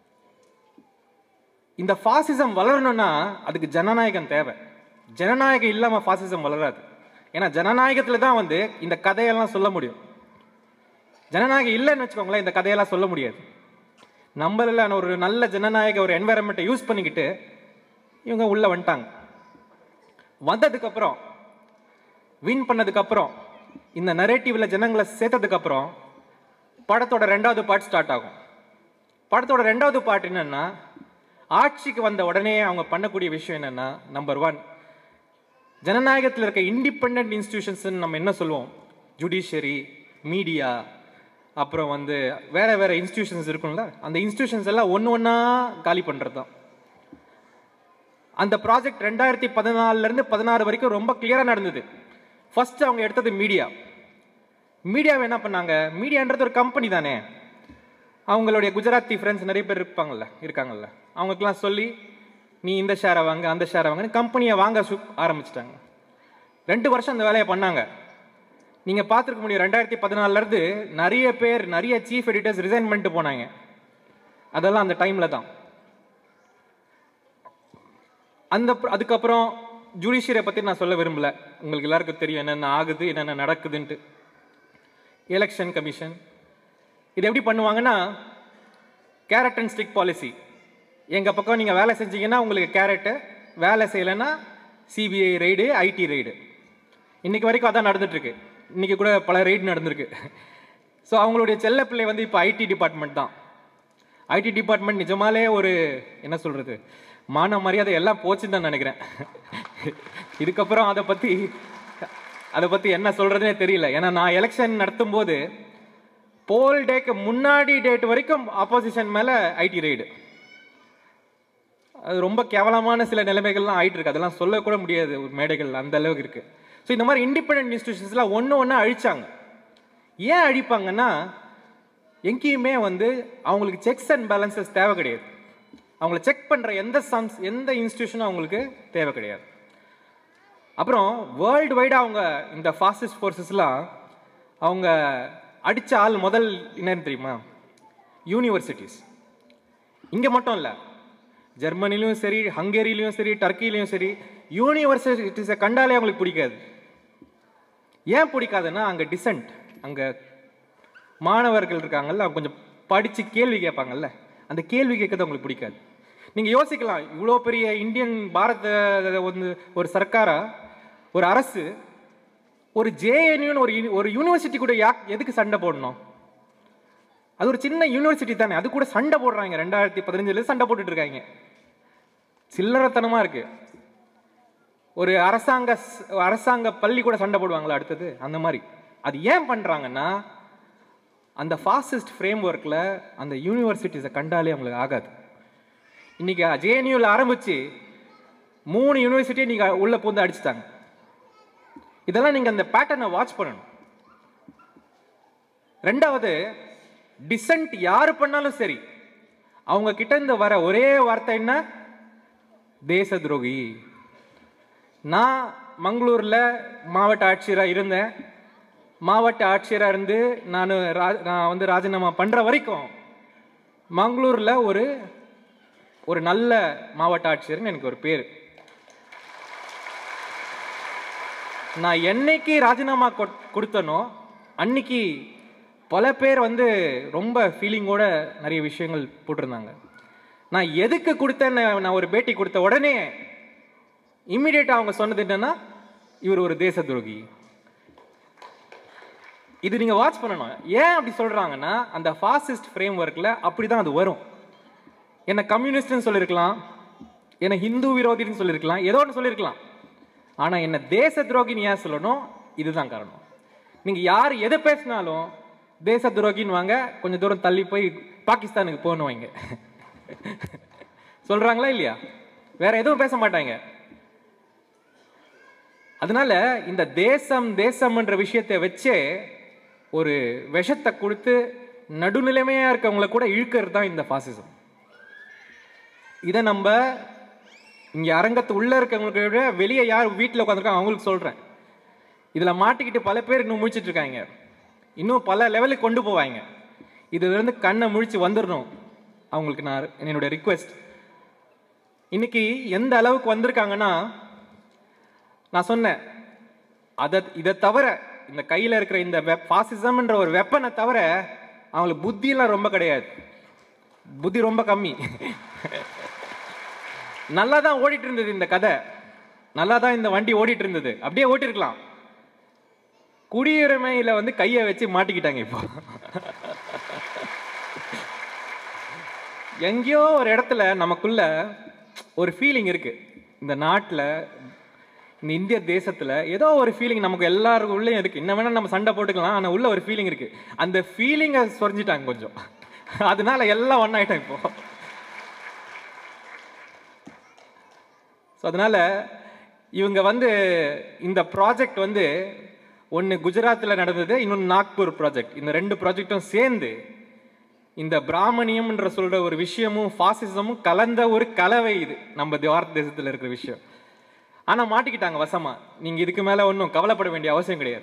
இந்த ஃபாசிசம் வளரணும்னா அதுக்கு ஜனநாயகம் தேவை ஜனநாயகம் இல்லாமல் ஃபாசிசம் வளராது ஏன்னா ஜனநாயகத்தில் தான் வந்து இந்த கதையெல்லாம் சொல்ல முடியும் ஜனநாயகம் இல்லைன்னு வச்சுக்கோங்களேன் இந்த கதையெல்லாம் சொல்ல முடியாது நம்மள ஒரு நல்ல ஜனநாயக ஒரு என்வாயரன்மெண்ட்டை யூஸ் பண்ணிக்கிட்டு இவங்க உள்ள வந்துட்டாங்க வந்ததுக்கு அப்புறம் வின் பண்ணதுக்கு அப்புறம் இந்த நரேட்டிவ்ல ஜனங்களை சேர்த்ததுக்கு அப்புறம் படத்தோட ரெண்டாவது பார்ட் ஸ்டார்ட் ஆகும் படத்தோட ரெண்டாவது பார்ட் என்னன்னா ஆட்சிக்கு வந்த உடனே அவங்க பண்ணக்கூடிய விஷயம் என்னன்னா நம்பர் ஒன் ஜனநாயகத்தில் இருக்க இண்டிபெண்ட் இன்ஸ்டிடியூஷன்ஸ் நம்ம என்ன சொல்லுவோம் ஜுடிஷியரி மீடியா அப்புறம் வந்து வேற வேற இன்ஸ்டிடியூஷன்ஸ் இருக்கும்ல அந்த இன்ஸ்டிடியூஷன்ஸ் எல்லாம் ஒன்று ஒன்றா காலி பண்ணுறது தான் அந்த ப்ராஜெக்ட் ரெண்டாயிரத்தி பதினாலுல இருந்து பதினாறு வரைக்கும் ரொம்ப கிளியராக நடந்தது ஃபர்ஸ்ட் அவங்க எடுத்தது மீடியா மீடியாவை என்ன பண்ணாங்க மீடியான்றது ஒரு கம்பெனி தானே அவங்களுடைய குஜராத்தி ஃப்ரெண்ட்ஸ் நிறைய பேர் இருப்பாங்கல்ல இருக்காங்கல்ல அவங்களுக்குலாம் சொல்லி நீ இந்த ஷேரை வாங்க அந்த ஷேரை வாங்கன்னு கம்பெனியை வாங்க சு ஆரம்பிச்சிட்டாங்க ரெண்டு வருஷம் அந்த வேலையை பண்ணாங்க நீங்கள் பார்த்துருக்க முடியும் ரெண்டாயிரத்தி பதினாலிருந்து நிறைய பேர் நிறைய சீஃப் எடிட்டர்ஸ் ரிசைன் பண்ணிட்டு போனாங்க அதெல்லாம் அந்த டைமில் தான் அந்த அப்புறம்- அதுக்கப்புறம் ஜுடிஷியரை பற்றி நான் சொல்ல விரும்பல உங்களுக்கு எல்லாருக்கும் தெரியும் என்னென்ன ஆகுது என்னென்ன நடக்குதுன்ட்டு எலெக்ஷன் கமிஷன் இது எப்படி பண்ணுவாங்கன்னா கேரட் அண்ட் ஸ்டிக் பாலிசி எங்கள் பக்கம் நீங்கள் வேலை செஞ்சீங்கன்னா உங்களுக்கு கேரட்டு வேலை செய்யலைன்னா சிபிஐ ரைடு ஐடி ரைடு இன்னைக்கு வரைக்கும் அதான் நடந்துட்டு இருக்கு இன்னைக்கு கூட பல ரெய்ட் நடந்திருக்கு ஸோ அவங்களுடைய செல்ல பிள்ளை வந்து இப்போ ஐடி டிபார்ட்மெண்ட் தான் ஐடி டிபார்ட்மெண்ட் நிஜமாலே ஒரு என்ன சொல்றது மான மரியாதை எல்லாம் போச்சுன்னு தான் நினைக்கிறேன் இதுக்கப்புறம் அதை பற்றி அதை பற்றி என்ன சொல்றதுனே தெரியல ஏன்னா நான் எலெக்ஷன் நடத்தும் போது போல் டேக்கு முன்னாடி டேட் வரைக்கும் ஆப்போசிஷன் மேலே ஐடி ரெய்டு அது ரொம்ப கேவலமான சில நிலைமைகள்லாம் ஆயிட்டு இருக்கு அதெல்லாம் சொல்லக்கூட முடியாது ஒரு மேடைகள் அந்த அளவுக்கு இருக்கு ஸோ இந்த மாதிரி இண்டிபெண்ட் இன்ஸ்டிடியூஷன்ஸ்லாம் ஒன்று ஒன்று அழிச்சாங்க ஏன் அழிப்பாங்கன்னா எங்கேயுமே வந்து அவங்களுக்கு செக்ஸ் அண்ட் பேலன்சஸ் தேவை கிடையாது அவங்கள செக் பண்ணுற எந்த சம்ஸ் எந்த இன்ஸ்டிடியூஷனும் அவங்களுக்கு தேவை கிடையாது அப்புறம் வேர்ல்டு வைடாக அவங்க இந்த ஃபாஸ்டஸ்ட் ஃபோர்ஸஸ்லாம் அவங்க அடித்த ஆள் முதல் என்னன்னு தெரியுமா யூனிவர்சிட்டிஸ் இங்கே மட்டும் இல்லை ஜெர்மனிலையும் சரி ஹங்கேரியிலையும் சரி டர்க்கிலையும் சரி யூனிவர்சிட்டிஸை கண்டாலே அவங்களுக்கு பிடிக்காது ஏன் பிடிக்காதுன்னா அங்கே டிசன்ட் அங்கே மாணவர்கள் இருக்காங்கல்ல அவங்க கொஞ்சம் படித்து கேள்வி கேட்பாங்கல்ல அந்த கேள்வி கேட்கறது அவங்களுக்கு பிடிக்காது நீங்கள் யோசிக்கலாம் இவ்வளோ பெரிய இந்தியன் பாரத வந்து ஒரு சர்க்காரா ஒரு அரசு ஒரு ஜேஎன்யூன்னு ஒரு uni- ஒரு யூனிவர்சிட்டி கூட யா எதுக்கு சண்டை போடணும் அது ஒரு சின்ன யூனிவர்சிட்டி தானே அது கூட சண்டை போடுறாங்க ரெண்டாயிரத்தி பதினஞ்சுல சண்டை போட்டுட்டு இருக்காங்க சில்லறத்தனமா இருக்கு ஒரு அரசாங்க ஸ்- அரசாங்க பள்ளி கூட சண்டை போடுவாங்களா அடுத்தது அந்த மாதிரி அது ஏன் பண்றாங்கன்னா அந்த ஃபாசிஸ்ட் ஃப்ரேம் ஒர்க்கில் அந்த யூனிவர்சிட்டிஸை கண்டாலே அவங்களுக்கு ஆகாது இன்னைக்கு ஜேஎன்யூவில் ஆரம்பிச்சு மூணு யூனிவர்சிட்டியை நீங்கள் உள்ள பூந்து அடிச்சிட்டாங்க இதெல்லாம் நீங்கள் அந்த பேட்டர்னை வாட்ச் பண்ணணும் ரெண்டாவது டிசன்ட் யார் பண்ணாலும் சரி அவங்க கிட்ட இருந்து வர ஒரே வார்த்தை என்ன தேச துரோகி நான் மங்களூரில் மாவட்ட ஆட்சியராக இருந்தேன் மாவட்ட ஆட்சியராக இருந்து நான் ரா- நான் வந்து ராஜினாமா பண்ணுற வரைக்கும் மங்களூரில் ஒரு ஒரு நல்ல மாவட்ட ஆட்சியர்னு எனக்கு ஒரு பேர் நான் என்னைக்கு ராஜினாமா கொட்- கொடுத்தனோ அன்னைக்கு பல பேர் வந்து ரொம்ப ஃபீலிங்கோட நிறைய விஷயங்கள் போட்டிருந்தாங்க நான் எதுக்கு கொடுத்தேன்னு நான் ஒரு பேட்டி கொடுத்த உடனே இம்மிடியேட்டாக அவங்க சொன்னது என்னன்னா இவர் ஒரு தேச துரோகி இது நீங்க வாட்ச் பண்ணணும் ஏன் அப்படி சொல்றாங்கன்னா அந்த ஃபாசிஸ்ட் ஃப்ரேம் ஒர்க்கில் அப்படி தான் அது வரும் என்ன கம்யூனிஸ்ட்னு சொல்லியிருக்கலாம் என்ன ஹிந்து விரோதின்னு சொல்லியிருக்கலாம் ஏதோ ஒன்று சொல்லியிருக்கலாம் ஆனால் என்ன தேச துரோகின்னு ஏன் சொல்லணும் இதுதான் காரணம் நீங்கள் யார் எதை பேசினாலும் தேச துரோகின்னு வாங்க கொஞ்சம் தூரம் தள்ளி போய் பாகிஸ்தானுக்கு போகணும் வைங்க சொல்றாங்களா இல்லையா வேற எதுவும் பேச மாட்டாங்க அதனால இந்த தேசம் தேசம்ன்ற விஷயத்தை வச்சே ஒரு விஷத்தை கொடுத்து நடுநிலைமையா இருக்கவங்கள கூட இழுக்கிறது தான் இந்த பாசிசம் இதை நம்ம இங்க அரங்கத்து உள்ள இருக்கவங்களுக்கு விட வெளியே யார் வீட்டில் உட்காந்துருக்காங்க அவங்களுக்கு சொல்றேன் இதுல மாட்டிக்கிட்டு பல பேர் இன்னும் முழிச்சிட்டு இருக்காங்க இன்னும் பல லெவலுக்கு கொண்டு போவாங்க இதுல இருந்து கண்ணை முழிச்சு வந்துடணும் அவங்களுக்கு நான் என்னுடைய ரிக்வெஸ்ட் இன்னைக்கு எந்த அளவுக்கு வந்திருக்காங்கன்னா நான் சொன்னேன் அதை இதை தவிர இந்த கையில் இருக்கிற இந்த வெப் ஃபாசிசம்ன்ற ஒரு வெப்பனை தவிர அவங்களுக்கு புத்தியெல்லாம் ரொம்ப கிடையாது புத்தி ரொம்ப கம்மி நல்லா தான் ஓடிட்டு இருந்தது இந்த கதை நல்லா தான் இந்த வண்டி ஓடிட்டு இருந்தது அப்படியே ஓட்டிருக்கலாம் குடியுரிமையில வந்து கையை வச்சு மாட்டிக்கிட்டாங்க இப்போ எங்கேயோ ஒரு இடத்துல நமக்குள்ள ஒரு ஃபீலிங் இருக்கு இந்த நாட்டில் இந்த இந்திய தேசத்துல ஏதோ ஒரு ஃபீலிங் நமக்கு எல்லாருக்கும் உள்ளேயும் இருக்கு என்ன வேணா நம்ம சண்டை போட்டுக்கலாம் ஆனா உள்ள ஒரு ஃபீலிங் இருக்கு அந்த ஃபீலிங்கை சொரிஞ்சிட்டாங்க கொஞ்சம் அதனால எல்லாம் ஒன்னாயிட்டாங்க இப்போ ஸோ அதனால இவங்க வந்து இந்த ப்ராஜெக்ட் வந்து ஒன்று குஜராத்தில் நடந்தது இன்னொன்று நாக்பூர் ப்ராஜெக்ட் இந்த ரெண்டு ப்ராஜெக்டும் சேர்ந்து இந்த பிராமணியம்ன்ற சொல்ற ஒரு விஷயமும் ஃபாசிசமும் கலந்த ஒரு கலவை இது நம்ம பாரத தேசத்தில் இருக்கிற விஷயம் ஆனா மாட்டிக்கிட்டாங்க வசமா நீங்க இதுக்கு மேல ஒன்றும் கவலைப்பட வேண்டிய அவசியம் கிடையாது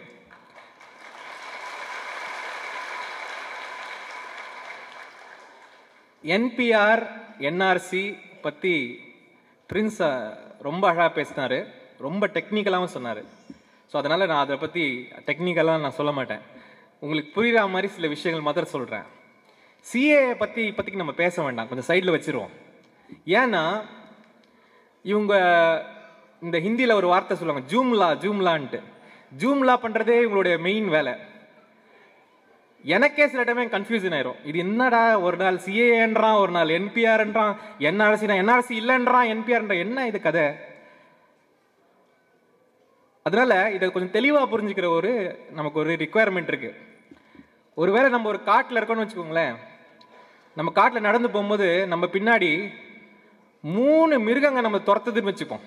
என்பிஆர் என்ஆர்சி பத்தி பிரின்ஸ் ரொம்ப அழகா பேசினாரு ரொம்ப டெக்னிக்கலாகவும் சொன்னாரு ஸோ அதனால நான் அதை பத்தி டெக்னிக்கலாக நான் சொல்ல மாட்டேன் உங்களுக்கு புரியுற மாதிரி சில விஷயங்கள் மாத்திரம் சொல்றேன் சிஏ பத்தி இப்போதைக்கு நம்ம பேச வேண்டாம் கொஞ்சம் சைடில் வச்சிருவோம் ஏன்னா இவங்க இந்த ஹிந்தியில் ஒரு வார்த்தை சொல்லுவாங்க ஜூம்லா ஜூம்லான்ட்டு ஜூம்லாம் பண்ணுறதே இவங்களுடைய மெயின் வேலை எனக்கே சில டைமே கன்ஃபியூஷன் ஆயிரும் இது என்னடா ஒரு நாள் சிஏன்றான் ஒரு நாள் என்பிஆர்ன்றான் என்ஆர்சி என்ஆர்சி இல்லைன்றான் என்பிஆர்ன்ற என்ன இது கதை அதனால இதை கொஞ்சம் தெளிவாக புரிஞ்சுக்கிற ஒரு நமக்கு ஒரு ரிக்குவயர்மெண்ட் இருக்கு ஒருவேளை நம்ம ஒரு காட்டில் இருக்கோம்னு வச்சுக்கோங்களேன் நம்ம காட்டில் நடந்து போகும்போது நம்ம பின்னாடி மூணு மிருகங்க நம்ம துரத்துதுன்னு வச்சுப்போம்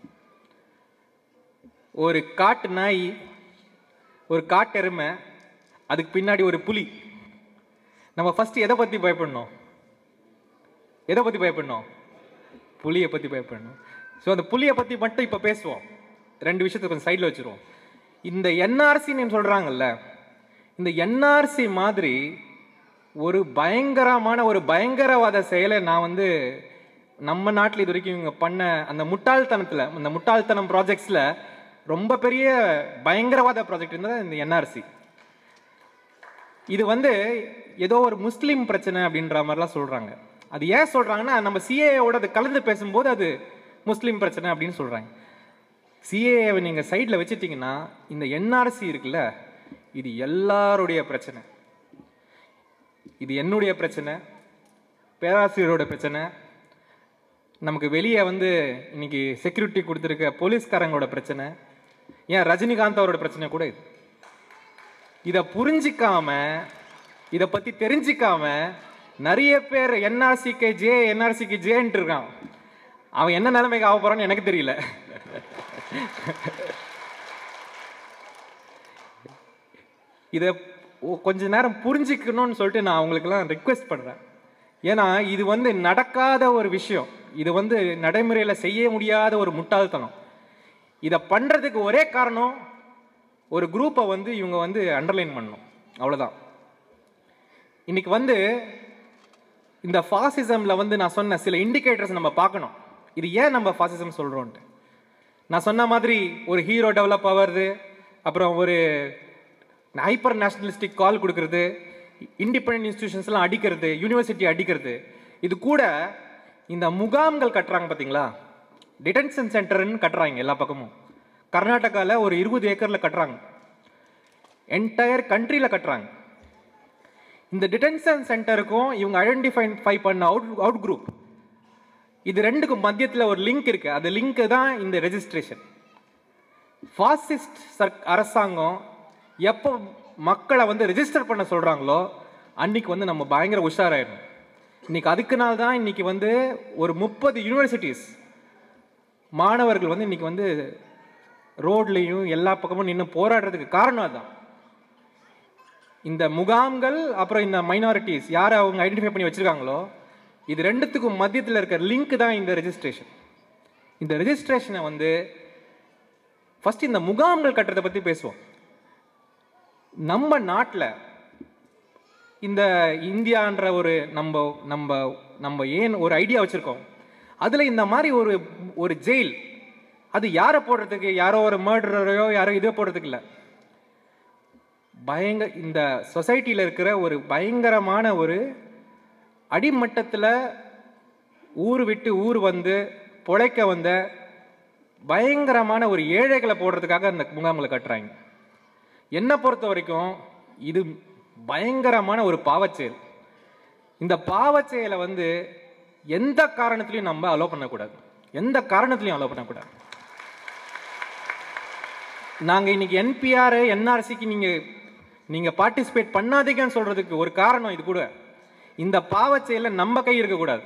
ஒரு காட்டு நாய் ஒரு காட்டெருமை அதுக்கு பின்னாடி ஒரு புலி நம்ம ஃபர்ஸ்ட் எதை பற்றி பயப்படணும் எதை பற்றி பயப்படணும் புலியை பற்றி பயப்படணும் ஸோ அந்த புலியை பற்றி மட்டும் இப்போ பேசுவோம் ரெண்டு விஷயத்தை கொஞ்சம் சைடில் வச்சுருவோம் இந்த என்ஆர்சின்னு சொல்கிறாங்கல்ல இந்த என்ஆர்சி மாதிரி ஒரு பயங்கரமான ஒரு பயங்கரவாத செயலை நான் வந்து நம்ம நாட்டில் இது வரைக்கும் இவங்க பண்ண அந்த முட்டாள்தனத்தில் அந்த முட்டாள்தனம் ப்ராஜெக்ட்ஸில் ரொம்ப பெரிய பயங்கரவாத ப்ராஜெக்ட் இருந்தது இந்த என்ஆர்சி இது வந்து ஏதோ ஒரு முஸ்லீம் பிரச்சனை அப்படின்ற மாதிரிலாம் சொல்கிறாங்க அது ஏன் சொல்கிறாங்கன்னா நம்ம சிஏஓட அது கலந்து பேசும்போது அது முஸ்லீம் பிரச்சனை அப்படின்னு சொல்கிறாங்க சிஏஏவை நீங்கள் சைடில் வச்சுட்டிங்கன்னா இந்த என்ஆர்சி இருக்குல்ல இது எல்லாருடைய பிரச்சனை இது என்னுடைய பிரச்சனை பேராசிரியரோட பிரச்சனை நமக்கு வெளியே வந்து இன்னைக்கு செக்யூரிட்டி கொடுத்துருக்க போலீஸ்காரங்களோட பிரச்சனை ஏன் ரஜினிகாந்த் அவரோட பிரச்சனை கூட இது இதை புரிஞ்சிக்காம இதை பத்தி தெரிஞ்சிக்காம நிறைய பேர் என்ஆர்சிக்கு ஜே என்ஆர்சிக்கு ஜேன்ட்டு இருக்கான் அவன் என்ன நிலைமைக்கு ஆக போறான்னு எனக்கு தெரியல இதை கொஞ்ச நேரம் புரிஞ்சிக்கணும்னு சொல்லிட்டு நான் அவங்களுக்கெல்லாம் ரிக்வெஸ்ட் பண்றேன் ஏன்னா இது வந்து நடக்காத ஒரு விஷயம் இது வந்து நடைமுறையில் செய்ய முடியாத ஒரு முட்டாள்தனம் இதை பண்றதுக்கு ஒரே காரணம் ஒரு குரூப்பை வந்து இவங்க வந்து அண்டர்லைன் பண்ணணும் அவ்வளோதான் இன்னைக்கு வந்து இந்த ஃபாசிசமில் வந்து நான் சொன்ன சில இண்டிகேட்டர்ஸ் நம்ம பார்க்கணும் இது ஏன் நம்ம ஃபாசிசம் சொல்கிறோன்ட்டு நான் சொன்ன மாதிரி ஒரு ஹீரோ டெவலப் ஆகிறது அப்புறம் ஒரு ஹைப்பர் நேஷனலிஸ்டிக் கால் கொடுக்கறது இண்டிபெண்ட் இன்ஸ்டிடியூஷன்ஸ்லாம் அடிக்கிறது யூனிவர்சிட்டி அடிக்கிறது இது கூட இந்த முகாம்கள் கட்டுறாங்க பார்த்தீங்களா டிடென்ஷன் சென்டர்னு கட்டுறாங்க எல்லா பக்கமும் கர்நாடகாவில் ஒரு இருபது ஏக்கரில் கட்டுறாங்க என்டையர் கண்ட்ரியில் கட்டுறாங்க இந்த டிடென்ஷன் சென்டருக்கும் இவங்க ஐடென்டிஃபை ஃபை பண்ண அவுட் அவுட் குரூப் இது ரெண்டுக்கும் மத்தியத்தில் ஒரு லிங்க் இருக்கு அந்த லிங்க் தான் இந்த ரெஜிஸ்ட்ரேஷன் ஃபாசிஸ்ட் சர்க் அரசாங்கம் எப்போ மக்களை வந்து ரெஜிஸ்டர் பண்ண சொல்கிறாங்களோ அன்னைக்கு வந்து நம்ம பயங்கர உஷாராயிடும் இன்னைக்கு அதுக்குனால தான் இன்னைக்கு வந்து ஒரு முப்பது யூனிவர்சிட்டிஸ் மாணவர்கள் வந்து இன்னைக்கு வந்து ரோட்லேயும் எல்லா பக்கமும் நின்று போராடுறதுக்கு காரணம் அதுதான் இந்த முகாம்கள் அப்புறம் இந்த மைனாரிட்டிஸ் யாரை அவங்க ஐடென்டிஃபை பண்ணி வச்சிருக்காங்களோ இது ரெண்டுத்துக்கும் மத்தியத்தில் இருக்கிற லிங்க் தான் இந்த ரெஜிஸ்ட்ரேஷன் இந்த ரெஜிஸ்ட்ரேஷனை வந்து ஃபர்ஸ்ட் இந்த முகாம்கள் கட்டுறதை பற்றி பேசுவோம் நம்ம நாட்டில் இந்த இந்தியான்ற ஒரு நம்ம நம்ம நம்ம ஏன் ஒரு ஐடியா வச்சுருக்கோம் அதில் இந்த மாதிரி ஒரு ஒரு ஜெயில் அது யாரை போடுறதுக்கு யாரோ ஒரு மர்டரையோ யாரோ இதோ போடுறதுக்கு இல்லை பயங்க இந்த சொசைட்டியில் இருக்கிற ஒரு பயங்கரமான ஒரு அடிமட்டத்தில் ஊர் விட்டு ஊர் வந்து பொழைக்க வந்த பயங்கரமான ஒரு ஏழைகளை போடுறதுக்காக அந்த முகாம்களை கட்டுறாங்க என்னை பொறுத்த வரைக்கும் இது பயங்கரமான ஒரு பாவச்செயல் இந்த பாவச்செயலை வந்து எந்த காரணத்திலையும் நம்ம அலோ பண்ணக்கூடாது எந்த காரணத்திலையும் அலோ பண்ணக்கூடாது நாங்கள் இன்னைக்கு என்பிஆர் என்ஆர்சிக்கு நீங்கள் நீங்கள் பார்ட்டிசிபேட் பண்ணாதீங்கன்னு சொல்கிறதுக்கு ஒரு காரணம் இது கூட இந்த பாவச்செயலில் நம்ம கை இருக்கக்கூடாது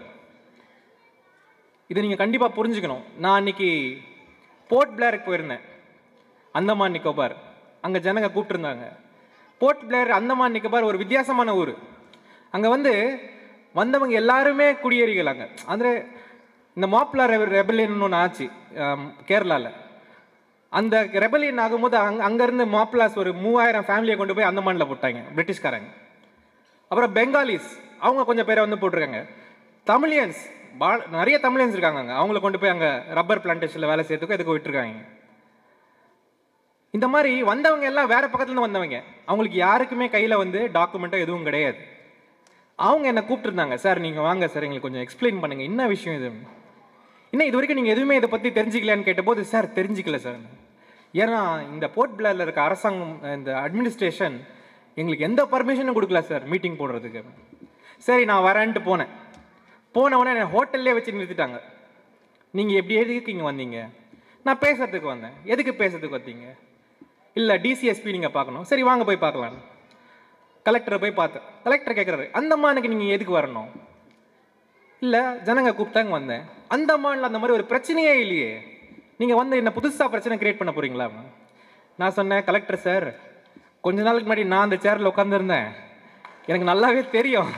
இதை நீங்கள் கண்டிப்பாக புரிஞ்சுக்கணும் நான் அன்னைக்கு போர்ட் பிளேருக்கு போயிருந்தேன் அந்தமான் நிக்கோபார் அங்கே ஜனங்க கூப்பிட்டுருந்தாங்க போர்ட் பிளேர் அந்தமான் நிக்கோபார் ஒரு வித்தியாசமான ஊர் அங்கே வந்து வந்தவங்க எல்லாருமே குடியேறிகள் அங்கே ಅಂದರೆ இந்த மாப்பிளா ரெபலியன் ஒன்று ஆச்சு கேரளாவில் அந்த ரெபலியன் ஆகும்போது அங்கே அங்கேருந்து மாப்பிளாஸ் ஒரு மூவாயிரம் ஃபேமிலியை கொண்டு போய் அந்தமானில் போட்டாங்க பிரிட்டிஷ்காரங்க அப்புறம் பெங்காலிஸ் அவங்க கொஞ்சம் பேரை வந்து போட்டிருக்காங்க தமிழியன்ஸ் பா நிறைய தமிழியன்ஸ் இருக்காங்க அங்கே அவங்கள கொண்டு போய் அங்கே ரப்பர் பிளான்டேஷனில் வேலை செய்யறதுக்கு எதுக்கு விட்டுருக்காங்க இந்த மாதிரி வந்தவங்க எல்லாம் வேற பக்கத்துலேருந்து வந்தவங்க அவங்களுக்கு யாருக்குமே கையில் வந்து டாக்குமெண்ட்டோ எதுவும் கிடையாது அவங்க என்னை கூப்பிட்டுருந்தாங்க சார் நீங்கள் வாங்க சார் எங்களுக்கு கொஞ்சம் எக்ஸ்பிளைன் பண்ணுங்க என்ன விஷயம் இது இன்னும் இது வரைக்கும் நீங்கள் எதுவுமே இதை பற்றி தெரிஞ்சிக்கலையான்னு கேட்டபோது சார் தெரிஞ்சிக்கல சார் ஏன்னா இந்த போர்ட் பிளேரில் இருக்க அரசாங்கம் இந்த அட்மினிஸ்ட்ரேஷன் எங்களுக்கு எந்த பர்மிஷனும் கொடுக்கல சார் மீட்டிங் போடுறதுக்கு சரி நான் வரேன்ட்டு போனேன் போன உடனே என்னை ஹோட்டல்லே வச்சு நிறுத்திட்டாங்க நீங்கள் எப்படி எதுக்கு இங்கே வந்தீங்க நான் பேசுறதுக்கு வந்தேன் எதுக்கு பேசுறதுக்கு வந்தீங்க இல்லை டிசிஎஸ்பி நீங்கள் பார்க்கணும் சரி வாங்க போய் பார்க்கலாம் கலெக்டரை போய் பார்த்தேன் கலெக்டர் கேட்குறாரு அந்தமானுக்கு நீங்கள் எதுக்கு வரணும் இல்லை ஜனங்க கூப்பிட்டாங்க வந்தேன் அந்தமானில் அந்த மாதிரி ஒரு பிரச்சனையே இல்லையே நீங்கள் வந்து என்ன புதுசாக பிரச்சனை கிரியேட் பண்ண போறீங்களா நான் சொன்னேன் கலெக்டர் சார் கொஞ்ச நாளுக்கு முன்னாடி நான் அந்த சேரில் உட்காந்துருந்தேன் எனக்கு நல்லாவே தெரியும்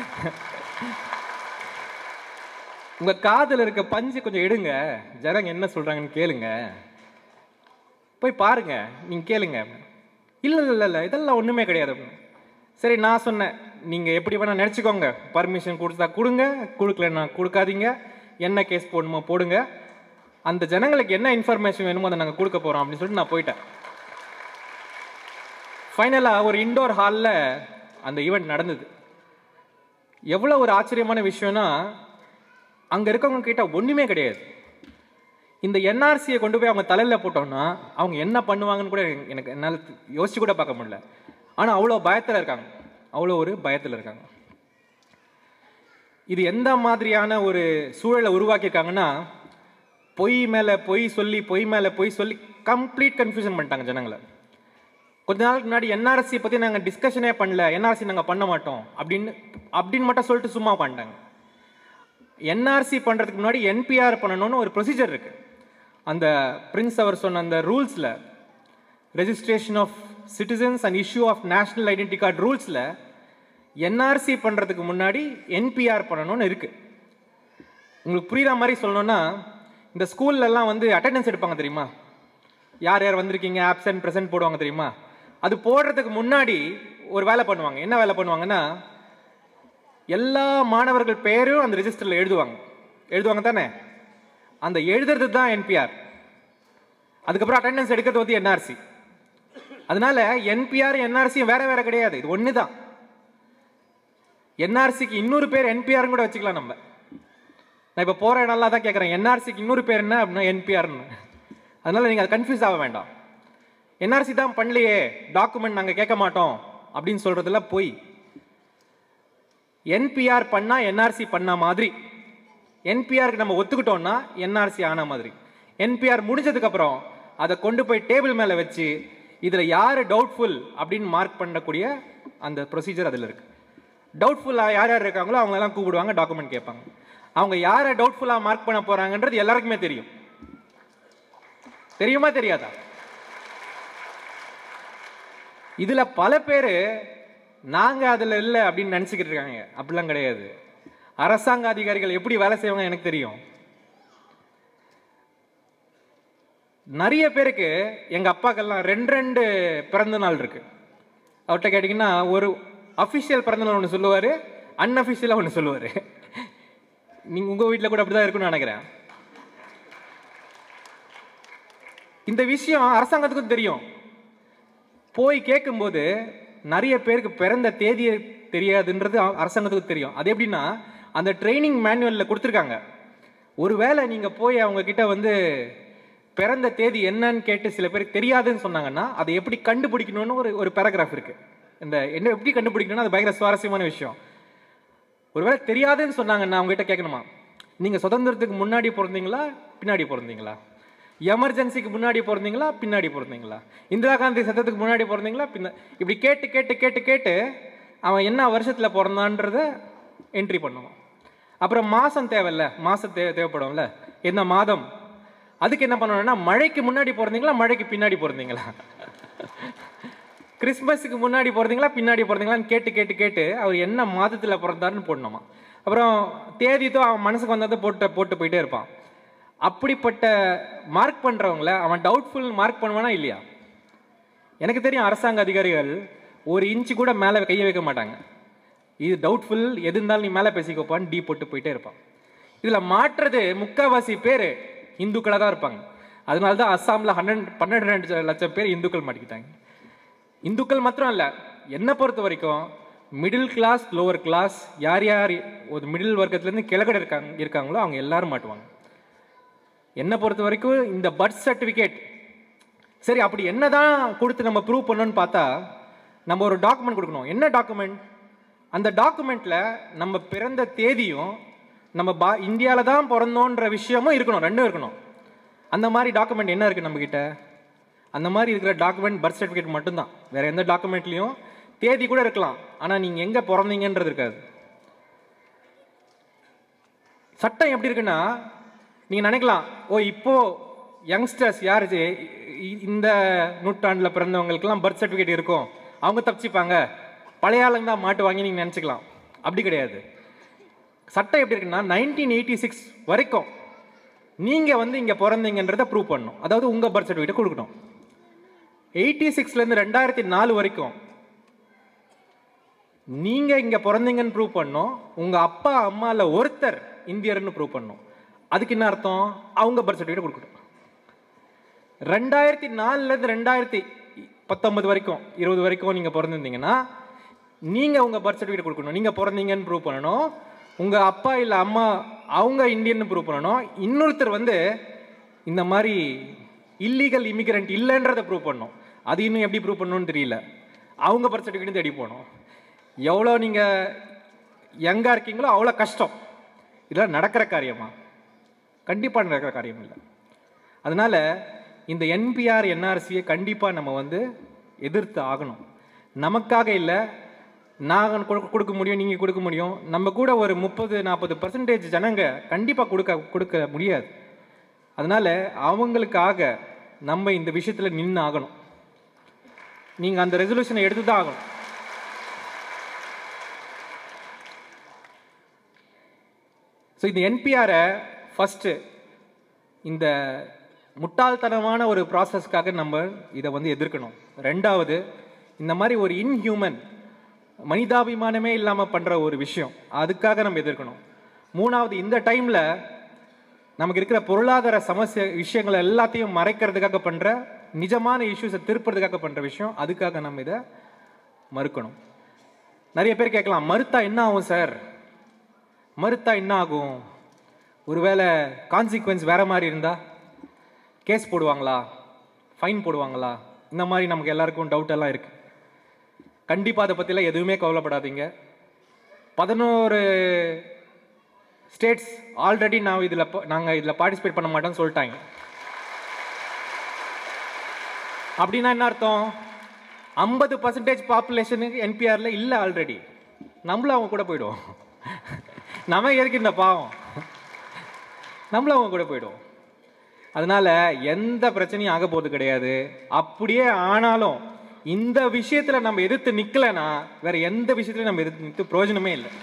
உங்க காதுல இருக்க பஞ்சு கொஞ்சம் எடுங்க ஜனங்க என்ன சொல்றாங்கன்னு கேளுங்க போய் பாருங்க நீங்க கேளுங்க இல்ல இல்ல இல்ல, இல்ல இதெல்லாம் ஒண்ணுமே கிடையாது சரி நான் சொன்னேன் நீங்க எப்படி வேணா நினைச்சுக்கோங்க பர்மிஷன் கொடுத்தா கொடுங்க கொடுக்கலன்னா கொடுக்காதீங்க என்ன கேஸ் போடணுமோ போடுங்க அந்த ஜனங்களுக்கு என்ன இன்ஃபர்மேஷன் வேணுமோ அதை நாங்கள் கொடுக்க போறோம் அப்படின்னு சொல்லிட்டு நான் போயிட்டேன் ஃபைனலாக ஒரு இண்டோர் ஹாலில் அந்த ஈவெண்ட் நடந்தது எவ்வளோ ஒரு ஆச்சரியமான விஷயம்னா அங்கே இருக்கவங்க கிட்ட ஒன்றுமே கிடையாது இந்த என்ஆர்சியை கொண்டு போய் அவங்க தலையில் போட்டோம்னா அவங்க என்ன பண்ணுவாங்கன்னு கூட எனக்கு- எனக்கு என்னால் யோசிச்சு கூட பார்க்க முடியல ஆனால் அவ்வளோ பயத்தில் இருக்காங்க அவ்வளோ ஒரு பயத்தில் இருக்காங்க இது எந்த மாதிரியான ஒரு சூழலை உருவாக்கியிருக்காங்கன்னா பொய் மேலே பொய் சொல்லி பொய் மேலே பொய் சொல்லி கம்ப்ளீட் கன்ஃபியூஷன் பண்ணிட்டாங்க ஜனங்களை கொஞ்ச நாளுக்கு முன்னாடி என்ஆர்சி பற்றி நாங்கள் டிஸ்கஷனே பண்ணல என்ஆர்சி நாங்கள் பண்ண மாட்டோம் அப்படின்னு அப்படின்னு மட்டும் சொல்லிட்டு சும்மா பண்ணிட்டாங்க என்ஆர்சி பண்ணுறதுக்கு முன்னாடி என்பிஆர் பண்ணணும்னு ஒரு ப்ரொசீஜர் இருக்கு அந்த பிரின்ஸ் அவர் சொன்ன அந்த ரூல்ஸில் registration of citizens and issue of national identity card ரூல்ஸில் என்ஆர்சி பண்ணுறதுக்கு முன்னாடி என்பிஆர் பண்ணணும்னு இருக்கு உங்களுக்கு புரியுற மாதிரி சொல்லணும்னா இந்த ஸ்கூல்ல எல்லாம் வந்து அட்டெண்டன்ஸ் எடுப்பாங்க தெரியுமா யார் யார் வந்திருக்கீங்க ஆப்சன்ட் ப்ரெசென்ட் போடுவாங்க தெரியுமா அது போடுறதுக்கு முன்னாடி ஒரு வேலை பண்ணுவாங்க என்ன வேலை பண்ணுவாங்கன்னா எல்லா மாணவர்கள் பேரும் அந்த ரெஜிஸ்டரில் எழுதுவாங்க எழுதுவாங்க தானே அந்த எழுதுறது தான் என்பிஆர் அதுக்கப்புறம் அட்டெண்டன்ஸ் எடுக்கிறது வந்து என்ஆர்சி அதனால என்பிஆர் என்ஆர்சியும் வேற வேற கிடையாது இது ஒன்று தான் என்ஆர்சிக்கு இன்னொரு பேர் என்பிஆர் கூட வச்சுக்கலாம் நம்ம நான் இப்போ போகிற இடம்லாம் தான் கேட்குறேன் என்ஆர்சிக்கு இன்னொரு பேர் என்ன அப்படின்னா என்பிஆர்னு அதனால நீங்கள் அது கன்ஃபியூஸ் ஆக வேண்டாம் என்ஆர்சி தான் பண்ணலையே டாக்குமெண்ட் நாங்கள் கேட்க மாட்டோம் அப்படின்னு சொல்றதெல்லாம் போய் என்பிஆர் பண்ணா என்ஆர்சி பண்ண மாதிரி என்பிஆருக்கு நம்ம ஒத்துக்கிட்டோம்னா என்ஆர்சி ஆன மாதிரி என்பிஆர் முடிஞ்சதுக்கு அப்புறம் அதை கொண்டு போய் டேபிள் மேலே வச்சு இதில் யார் டவுட்ஃபுல் அப்படின்னு மார்க் பண்ணக்கூடிய அந்த ப்ரொசீஜர் அதில் இருக்கு டவுட்ஃபுல்லாக யார் யார் இருக்காங்களோ அவங்க எல்லாம் கூப்பிடுவாங்க டாக்குமெண்ட் கேட்பாங்க அவங்க யாரை டவுட்ஃபுல்லாக மார்க் பண்ண போறாங்கன்றது எல்லாருக்குமே தெரியும் தெரியுமா தெரியாதா இதுல பல பேர் நாங்க அதுல இல்லை அப்படின்னு நினைச்சுக்கிட்டு இருக்காங்க அப்படிலாம் கிடையாது அரசாங்க அதிகாரிகள் எப்படி வேலை செய்வாங்க எனக்கு தெரியும் நிறைய பேருக்கு எங்க அப்பாக்கெல்லாம் ரெண்டு ரெண்டு பிறந்த நாள் இருக்கு அவர்கிட்ட கேட்டிங்கன்னா ஒரு அஃபிஷியல் பிறந்த நாள் ஒன்று சொல்லுவாரு அன்அஃபிஷியலாக ஒன்று சொல்லுவாரு நீங்க உங்க வீட்டில் கூட அப்படிதான் இருக்கும்னு நினைக்கிறேன் இந்த விஷயம் அரசாங்கத்துக்கும் தெரியும் போய் கேட்கும்போது நிறைய பேருக்கு பிறந்த தேதியை தெரியாதுன்றது அ- அரசாங்கத்துக்கு தெரியும் அது எப்படின்னா அந்த ட்ரைனிங் மேனுவலில் கொடுத்துருக்காங்க ஒருவேளை நீங்கள் போய் அவங்க கிட்ட வந்து பிறந்த தேதி என்னன்னு கேட்டு சில பேருக்கு தெரியாதுன்னு சொன்னாங்கன்னா அதை எப்படி கண்டுபிடிக்கணும்னு ஒரு ஒரு பேராகிராஃப் இருக்கு இந்த என்ன எப்படி கண்டுபிடிக்கணும்னா அது பயங்கர சுவாரஸ்யமான விஷயம் ஒருவேளை தெரியாதுன்னு சொன்னாங்கன்னா அவங்க கிட்ட கேட்கணுமா நீங்க சுதந்திரத்துக்கு முன்னாடி பிறந்தீங்களா பின்னாடி பிறந்தீங்களா எமர்ஜென்சிக்கு முன்னாடி பிறந்தீங்களா பின்னாடி பிறந்தீங்களா இந்திரா காந்தி சத்தத்துக்கு முன்னாடி பிறந்தீங்களா பின்ன இப்படி கேட்டு கேட்டு கேட்டு கேட்டு அவன் என்ன வருஷத்துல பிறந்தான்றத என்ட்ரி பண்ணுவான் அப்புறம் மாசம் தேவையில்ல மாசம் தேவை தேவைப்படும்ல என்ன மாதம் அதுக்கு என்ன பண்ணணும்னா மழைக்கு முன்னாடி பிறந்தீங்களா மழைக்கு பின்னாடி பிறந்தீங்களா கிறிஸ்மஸுக்கு முன்னாடி பிறந்தீங்களா பின்னாடி பிறந்தீங்களான்னு கேட்டு கேட்டு கேட்டு அவர் என்ன மாதத்தில் பிறந்தாருன்னு போடணுமா அப்புறம் தேதித்தோ அவன் மனசுக்கு வந்ததை போட்டு போட்டு போயிட்டே இருப்பான் அப்படிப்பட்ட மார்க் பண்ணுறவங்கள அவன் டவுட்ஃபுல் மார்க் பண்ணுவானா இல்லையா எனக்கு தெரியும் அரசாங்க அதிகாரிகள் ஒரு இன்ச்சு கூட மேலே கையை வைக்க மாட்டாங்க இது டவுட்ஃபுல் எது இருந்தாலும் நீ மேலே பேசிக்கோப்பான்னு டீ போட்டு போயிட்டே இருப்பான் இதில் மாற்றுறது முக்காவாசி பேர் இந்துக்களாக தான் இருப்பாங்க அதனால தான் அஸ்ஸாமில் ஹண்ட்ரட் பன்னெண்டு ரெண்டு லட்சம் பேர் இந்துக்கள் மாட்டிக்கிட்டாங்க இந்துக்கள் மாத்திரம் இல்லை என்னை பொறுத்த வரைக்கும் மிடில் கிளாஸ் லோவர் கிளாஸ் யார் யார் ஒரு மிடில் வர்க்கத்துலேருந்து கிழக்கட இருக்காங்க இருக்காங்களோ அவங்க எல்லாரும் மாட்டுவாங்க என்னை பொறுத்த வரைக்கும் இந்த பர்த் சர்டிஃபிகேட் சரி அப்படி என்னதான் கொடுத்து நம்ம ப்ரூவ் பண்ணணும்னு பார்த்தா நம்ம ஒரு டாக்குமெண்ட் கொடுக்கணும் என்ன டாக்குமெண்ட் அந்த டாக்குமெண்ட்ல நம்ம பிறந்த தேதியும் நம்ம பா இந்தியாவில் தான் பிறந்தோன்ற விஷயமும் இருக்கணும் ரெண்டும் இருக்கணும் அந்த மாதிரி டாக்குமெண்ட் என்ன இருக்கு நம்ம கிட்ட அந்த மாதிரி இருக்கிற டாக்குமெண்ட் பர்த் சர்டிஃபிகேட் மட்டும்தான் வேற எந்த டாக்குமெண்ட்லையும் தேதி கூட இருக்கலாம் ஆனால் நீங்கள் எங்கே பிறந்தீங்கன்றது இருக்காது சட்டம் எப்படி இருக்குன்னா நீங்கள் நினைக்கலாம் ஓ இப்போ யங்ஸ்டர்ஸ் யார் இது? இ- இந்த நூற்றாண்டில் பிறந்தவங்களுக்குலாம் பர்த் சர்டிஃபிகேட் இருக்கும் அவங்க தப்பிச்சுப்பாங்க பழைய ஆளுங்க தான் மாட்டுவாங்க நீங்கள் நினச்சிக்கலாம் அப்படி கிடையாது சட்டம் எப்படி இருக்குன்னா நைன்டீன் எயிட்டி சிக்ஸ் வரைக்கும் நீங்கள் வந்து இங்கே பிறந்தீங்கன்றதை ப்ரூவ் பண்ணணும் அதாவது உங்கள் பர்த் சர்டிஃபிகேட் கொடுக்கணும் எயிட்டி சிக்ஸ்லேருந்து ரெண்டாயிரத்தி நாலு வரைக்கும் நீங்க இங்க பிறந்தீங்கன்னு ப்ரூவ் பண்ணோம் உங்க அப்பா அம்மால ஒருத்தர் இந்தியர்னு ப்ரூவ் பண்ணோம் அதுக்கு என்ன அர்த்தம் அவங்க பர்த் சர்டிஃபிகேட் கொடுக்கணும் ரெண்டாயிரத்தி நாலுல இருந்து ரெண்டாயிரத்தி பத்தொன்பது வரைக்கும் இருபது வரைக்கும் நீங்க பிறந்திருந்தீங்கன்னா நீங்க உங்க பர்த் சர்டிஃபிகேட் கொடுக்கணும் நீங்க பிறந்தீங்கன்னு ப்ரூவ் பண்ணணும் உங்க அப்பா இல்ல அம்மா அவங்க இந்தியன் ப்ரூவ் பண்ணணும் இன்னொருத்தர் வந்து இந்த மாதிரி இல்லீகல் இமிகிரண்ட் இல்லைன்றதை ப்ரூவ் பண்ணணும் அது இன்னும் எப்படி ப்ரூவ் பண்ணணும்னு தெரியல அவங்க பர்த் சர்டிஃபிகேட் தேடி போகணும் எவ்வளோ நீங்கள் யங்காக இருக்கீங்களோ அவ்வளோ கஷ்டம் இதெல்லாம் நடக்கிற காரியமா கண்டிப்பாக நடக்கிற காரியம் இல்லை அதனால இந்த என்பிஆர் என்ஆர்சியை கண்டிப்பாக நம்ம வந்து எதிர்த்து ஆகணும் நமக்காக இல்லை நாங்கள் கொடுக்க முடியும் நீங்கள் கொடுக்க முடியும் நம்ம கூட ஒரு முப்பது நாற்பது பர்சன்டேஜ் ஜனங்க கண்டிப்பாக கொடுக்க கொடுக்க முடியாது அதனால அவங்களுக்காக நம்ம இந்த விஷயத்தில் நின்று ஆகணும் நீங்கள் அந்த ரெசல்யூஷனை எடுத்து தான் ஆகணும் ஸோ இந்த என்பிஆரை ஃபஸ்ட்டு இந்த முட்டாள்தனமான ஒரு ப்ராசஸ்க்காக நம்ம இதை வந்து எதிர்க்கணும் ரெண்டாவது இந்த மாதிரி ஒரு இன்ஹியூமன் மனிதாபிமானமே இல்லாமல் பண்ணுற ஒரு விஷயம் அதுக்காக நம்ம எதிர்க்கணும் மூணாவது இந்த டைமில் நமக்கு இருக்கிற பொருளாதார சமஸ்ய விஷயங்களை எல்லாத்தையும் மறைக்கிறதுக்காக பண்ணுற நிஜமான இஷ்யூஸை திருப்புறதுக்காக பண்ணுற விஷயம் அதுக்காக நம்ம இதை மறுக்கணும் நிறைய பேர் கேட்கலாம் மறுத்தா என்ன ஆகும் சார் மறுத்தா என்ன ஆகும் ஒருவேளை கான்சிக்வன்ஸ் வேற மாதிரி இருந்தா கேஸ் போடுவாங்களா ஃபைன் போடுவாங்களா இந்த மாதிரி நமக்கு எல்லாருக்கும் டவுட் எல்லாம் இருக்கு கண்டிப்பாக அதை பற்றிலாம் எதுவுமே கவலைப்படாதீங்க பதினோரு ஸ்டேட்ஸ் ஆல்ரெடி நான் இதில் நாங்கள் இதில் பார்ட்டிசிபேட் பண்ண மாட்டோம்னு சொல்லிட்டாங்க அப்படின்னா என்ன அர்த்தம் ஐம்பது பர்சன்டேஜ் பாப்புலேஷனுக்கு என்பிஆர்ல இல்லை ஆல்ரெடி நம்மளும் அவங்க கூட போயிடுவோம் நம்ம எதுக்கு இந்த பாவம் நம்மளும் அவங்க கூட போயிடுவோம் அதனால எந்த பிரச்சனையும் ஆக போறது கிடையாது அப்படியே ஆனாலும் இந்த விஷயத்துல நம்ம எதிர்த்து நிக்கலைன்னா வேற எந்த விஷயத்துலயும் நம்ம எதிர்த்து நிற்க பிரயோஜனமே இல்லை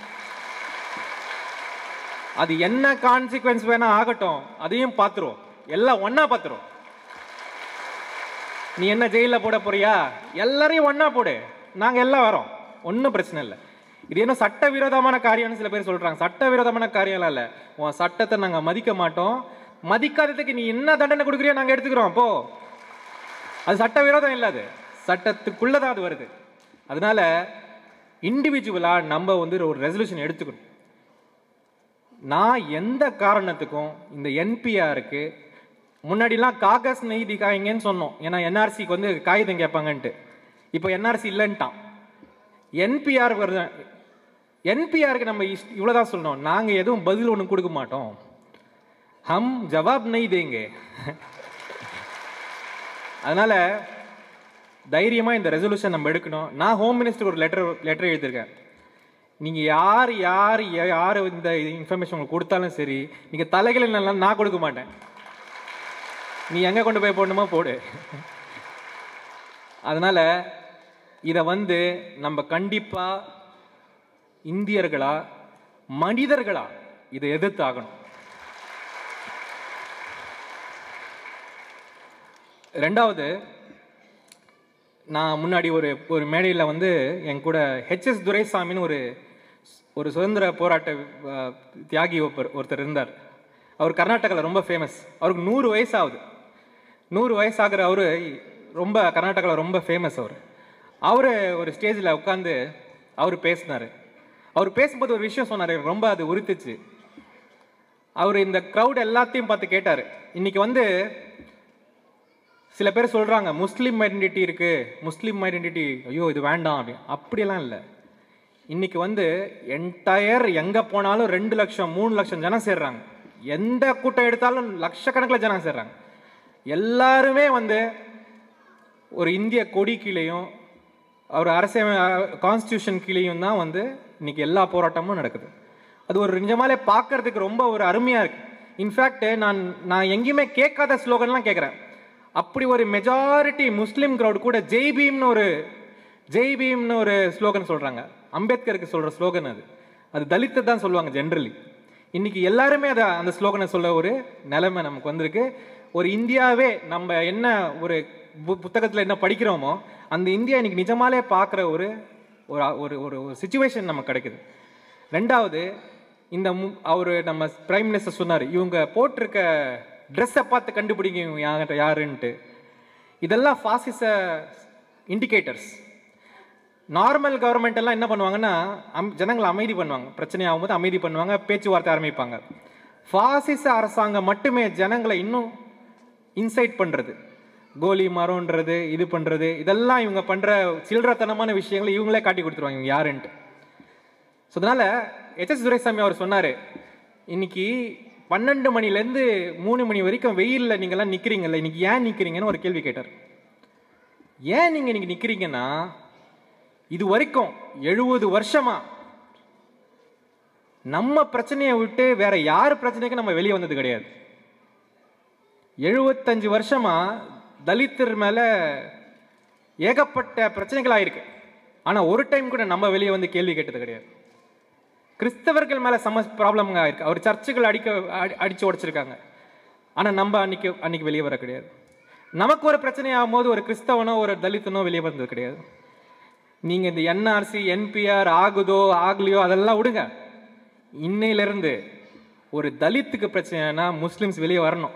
அது என்ன கான்சிக்வன்ஸ் வேணா ஆகட்டும் அதையும் பார்த்துருவோம் எல்லாம் ஒண்ணா பார்த்துருவோம் நீ என்ன ஜெயிலில் போட போறியா எல்லாரையும் ஒண்ணா போடு நாங்க எல்லாம் வரோம் ஒன்றும் பிரச்சனை இல்லை இது என்ன சட்டவிரோதமான காரியம்னு சில பேர் சொல்றாங்க சட்டவிரோதமான காரியம்லாம் இல்லை உன் சட்டத்தை நாங்க மதிக்க மாட்டோம் மதிக்காததுக்கு நீ என்ன தண்டனை கொடுக்குறியோ நாங்க எடுத்துக்கிறோம் அப்போ அது சட்டவிரோதம் இல்லை அது சட்டத்துக்குள்ளதான் அது வருது அதனால இண்டிவிஜுவலா நம்ம வந்து ஒரு ரெசல்யூஷன் எடுத்துக்கணும் நான் எந்த காரணத்துக்கும் இந்த என்பிஆருக்கு முன்னாடிலாம் காகஸ் நெய்தி காய்ங்கன்னு சொன்னோம் ஏன்னா என்ஆர்சிக்கு வந்து காகிதம் கேட்பாங்கன்ட்டு இப்போ என்ஆர்சி இல்லைன்ட்டான் என்பிஆர் வருது என்பிஆருக்கு நம்ம இஸ்- இவ்வளவுதான் சொல்லணும் நாங்கள் எதுவும் பதில் ஒன்று கொடுக்க மாட்டோம் ஹம் ஜவாப் நெய் தேங்க அதனால தைரியமா இந்த ரெசல்யூஷன் நம்ம எடுக்கணும் நான் ஹோம் மினிஸ்டர் ஒரு லெட்டர் லெட்டர் எழுதியிருக்கேன் நீங்க யார் யார் யார் இந்த இன்ஃபர்மேஷன் உங்களுக்கு கொடுத்தாலும் சரி நீங்க தலைகளை நல்லா நான் கொடுக்க மாட்டேன் நீ எங்க கொண்டு போய் போடணுமோ போடு அதனால இதை வந்து நம்ம கண்டிப்பா இந்தியர்களா மனிதர்களா இதை எதிர்த்து ஆகணும் ரெண்டாவது நான் முன்னாடி ஒரு ஒரு மேடையில் வந்து என் கூட ஹெச்எஸ் துரைசாமின்னு ஒரு ஒரு சுதந்திர போராட்ட அஹ், தியாகி ஒருத்தர் ஒருத்தர் இருந்தார் அவர் கர்நாடகாவில் ரொம்ப ஃபேமஸ் அவருக்கு நூறு வயசு ஆகுது நூறு வயசாகிற அவரு ரொம்ப கர்நாடகாவில் ரொம்ப ஃபேமஸ் அவர் அவர் ஒரு ஸ்டேஜில் உட்காந்து அவர் பேசினார் அவர் பேசும்போது ஒரு விஷயம் சொன்னார் எனக்கு ரொம்ப அது உறுத்துச்சு அவர் இந்த க்ரௌட் எல்லாத்தையும் பார்த்து கேட்டார் இன்னைக்கு வந்து சில பேர் சொல்கிறாங்க முஸ்லீம் ஐடென்டிட்டி இருக்குது முஸ்லீம் ஐடென்டிட்டி ஐயோ இது வேண்டாம் அப்படி அப்படியெல்லாம் இல்லை இன்னைக்கு வந்து என்டையர் எங்கே போனாலும் ரெண்டு லட்சம் மூணு லட்சம் ஜனம் சேர்றாங்க எந்த கூட்டம் எடுத்தாலும் லட்சக்கணக்கில் ஜனம் சேர்றாங்க எல்லாருமே வந்து ஒரு இந்திய கொடி கீழேயும் ஒரு அரசியல் கான்ஸ்டியூஷன் கீழேயும் தான் வந்து இன்னைக்கு எல்லா போராட்டமும் நடக்குது அது ஒரு நிஜமாலே பார்க்கறதுக்கு ரொம்ப ஒரு அருமையாக இருக்கு இன்ஃபேக்ட் நான் நான் எங்கேயுமே கேட்காத ஸ்லோகன்லாம் கேட்குறேன் அப்படி ஒரு மெஜாரிட்டி முஸ்லீம் க்ரௌட் கூட ஜெய் பீம்னு ஒரு ஜெய் பீம்னு ஒரு ஸ்லோகன் சொல்கிறாங்க அம்பேத்கருக்கு சொல்கிற ஸ்லோகன் அது அது தலித்து தான் சொல்லுவாங்க ஜென்ரலி இன்னைக்கு எல்லாருமே அதை அந்த ஸ்லோகனை சொல்ல ஒரு நிலைமை நமக்கு வந்திருக்கு ஒரு இந்தியாவே நம்ம என்ன ஒரு பு- புத்தகத்துல என்ன படிக்கிறோமோ அந்த இந்தியா இன்னைக்கு நிஜமாலே பார்க்குற ஒரு ஒரு ஒரு ஒரு சுச்சுவேஷன் நமக்கு கிடைக்குது ரெண்டாவது இந்த அவர் நம்ம பிரைம் மினிஸ்டர் சொன்னார் இவங்க போட்டிருக்க ட்ரெஸ்ஸை பார்த்து கண்டுபிடிங்க இவங்க யார் யாருன்ட்டு இதெல்லாம் ஃபாசிச இண்டிகேட்டர்ஸ் நார்மல் கவர்மெண்ட் எல்லாம் என்ன பண்ணுவாங்கன்னா அம் ஜனங்களை அமைதி பண்ணுவாங்க பிரச்சனை ஆகும்போது அமைதி பண்ணுவாங்க பேச்சுவார்த்தை ஆரம்பிப்பாங்க ஃபாசிச அரசாங்கம் மட்டுமே ஜனங்களை இன்னும் இன்சைட் பண்ணுறது கோலி மரம்ன்றது இது பண்ணுறது இதெல்லாம் இவங்க பண்ணுற சில்லறத்தனமான விஷயங்களை இவங்களே காட்டி கொடுத்துருவாங்க இவங்க யாருன்ட்டு ஸோ அதனால் எச்எஸ் துரைசாமி அவர் சொன்னார் இன்னைக்கு பன்னெண்டு மணிலேருந்து மூணு மணி வரைக்கும் வெயிலில் நீங்கள்லாம் நிற்கிறீங்கல்ல இன்னைக்கு ஏன் நிற்கிறீங்கன்னு ஒரு கேள்வி கேட்டார் ஏன் நீங்கள் இன்னைக்கு நிற்கிறீங்கன்னா இது வரைக்கும் எழுபது வருஷமா நம்ம பிரச்சனையை விட்டு வேற யார் பிரச்சனைக்கும் நம்ம வெளியே வந்தது கிடையாது எழுபத்தஞ்சு வருஷமா தலித்தர் மேல ஏகப்பட்ட பிரச்சனைகள் ஆயிருக்கு ஆனா ஒரு டைம் கூட நம்ம வெளியே வந்து கேள்வி கேட்டது கிடையாது கிறிஸ்தவர்கள் மேல சம ப்ராப்ளம் ஆயிருக்கு அவர் சர்ச்சுகள் அடிக்க அடி- அடிச்சு உடைச்சிருக்காங்க ஆனா நம்ம அன்னைக்கு அன்னைக்கு வெளியே வர கிடையாது நமக்கு ஒரு பிரச்சனை ஆகும்போது ஒரு கிறிஸ்தவனோ ஒரு தலித்தனோ வெளியே வந்தது கிடையாது நீங்க இந்த என்ஆர்சி என்பிஆர் ஆகுதோ ஆகலையோ அதெல்லாம் விடுங்க இன்னையிலிருந்து ஒரு தலித்துக்கு பிரச்சனைனா முஸ்லிம்ஸ் வெளியே வரணும்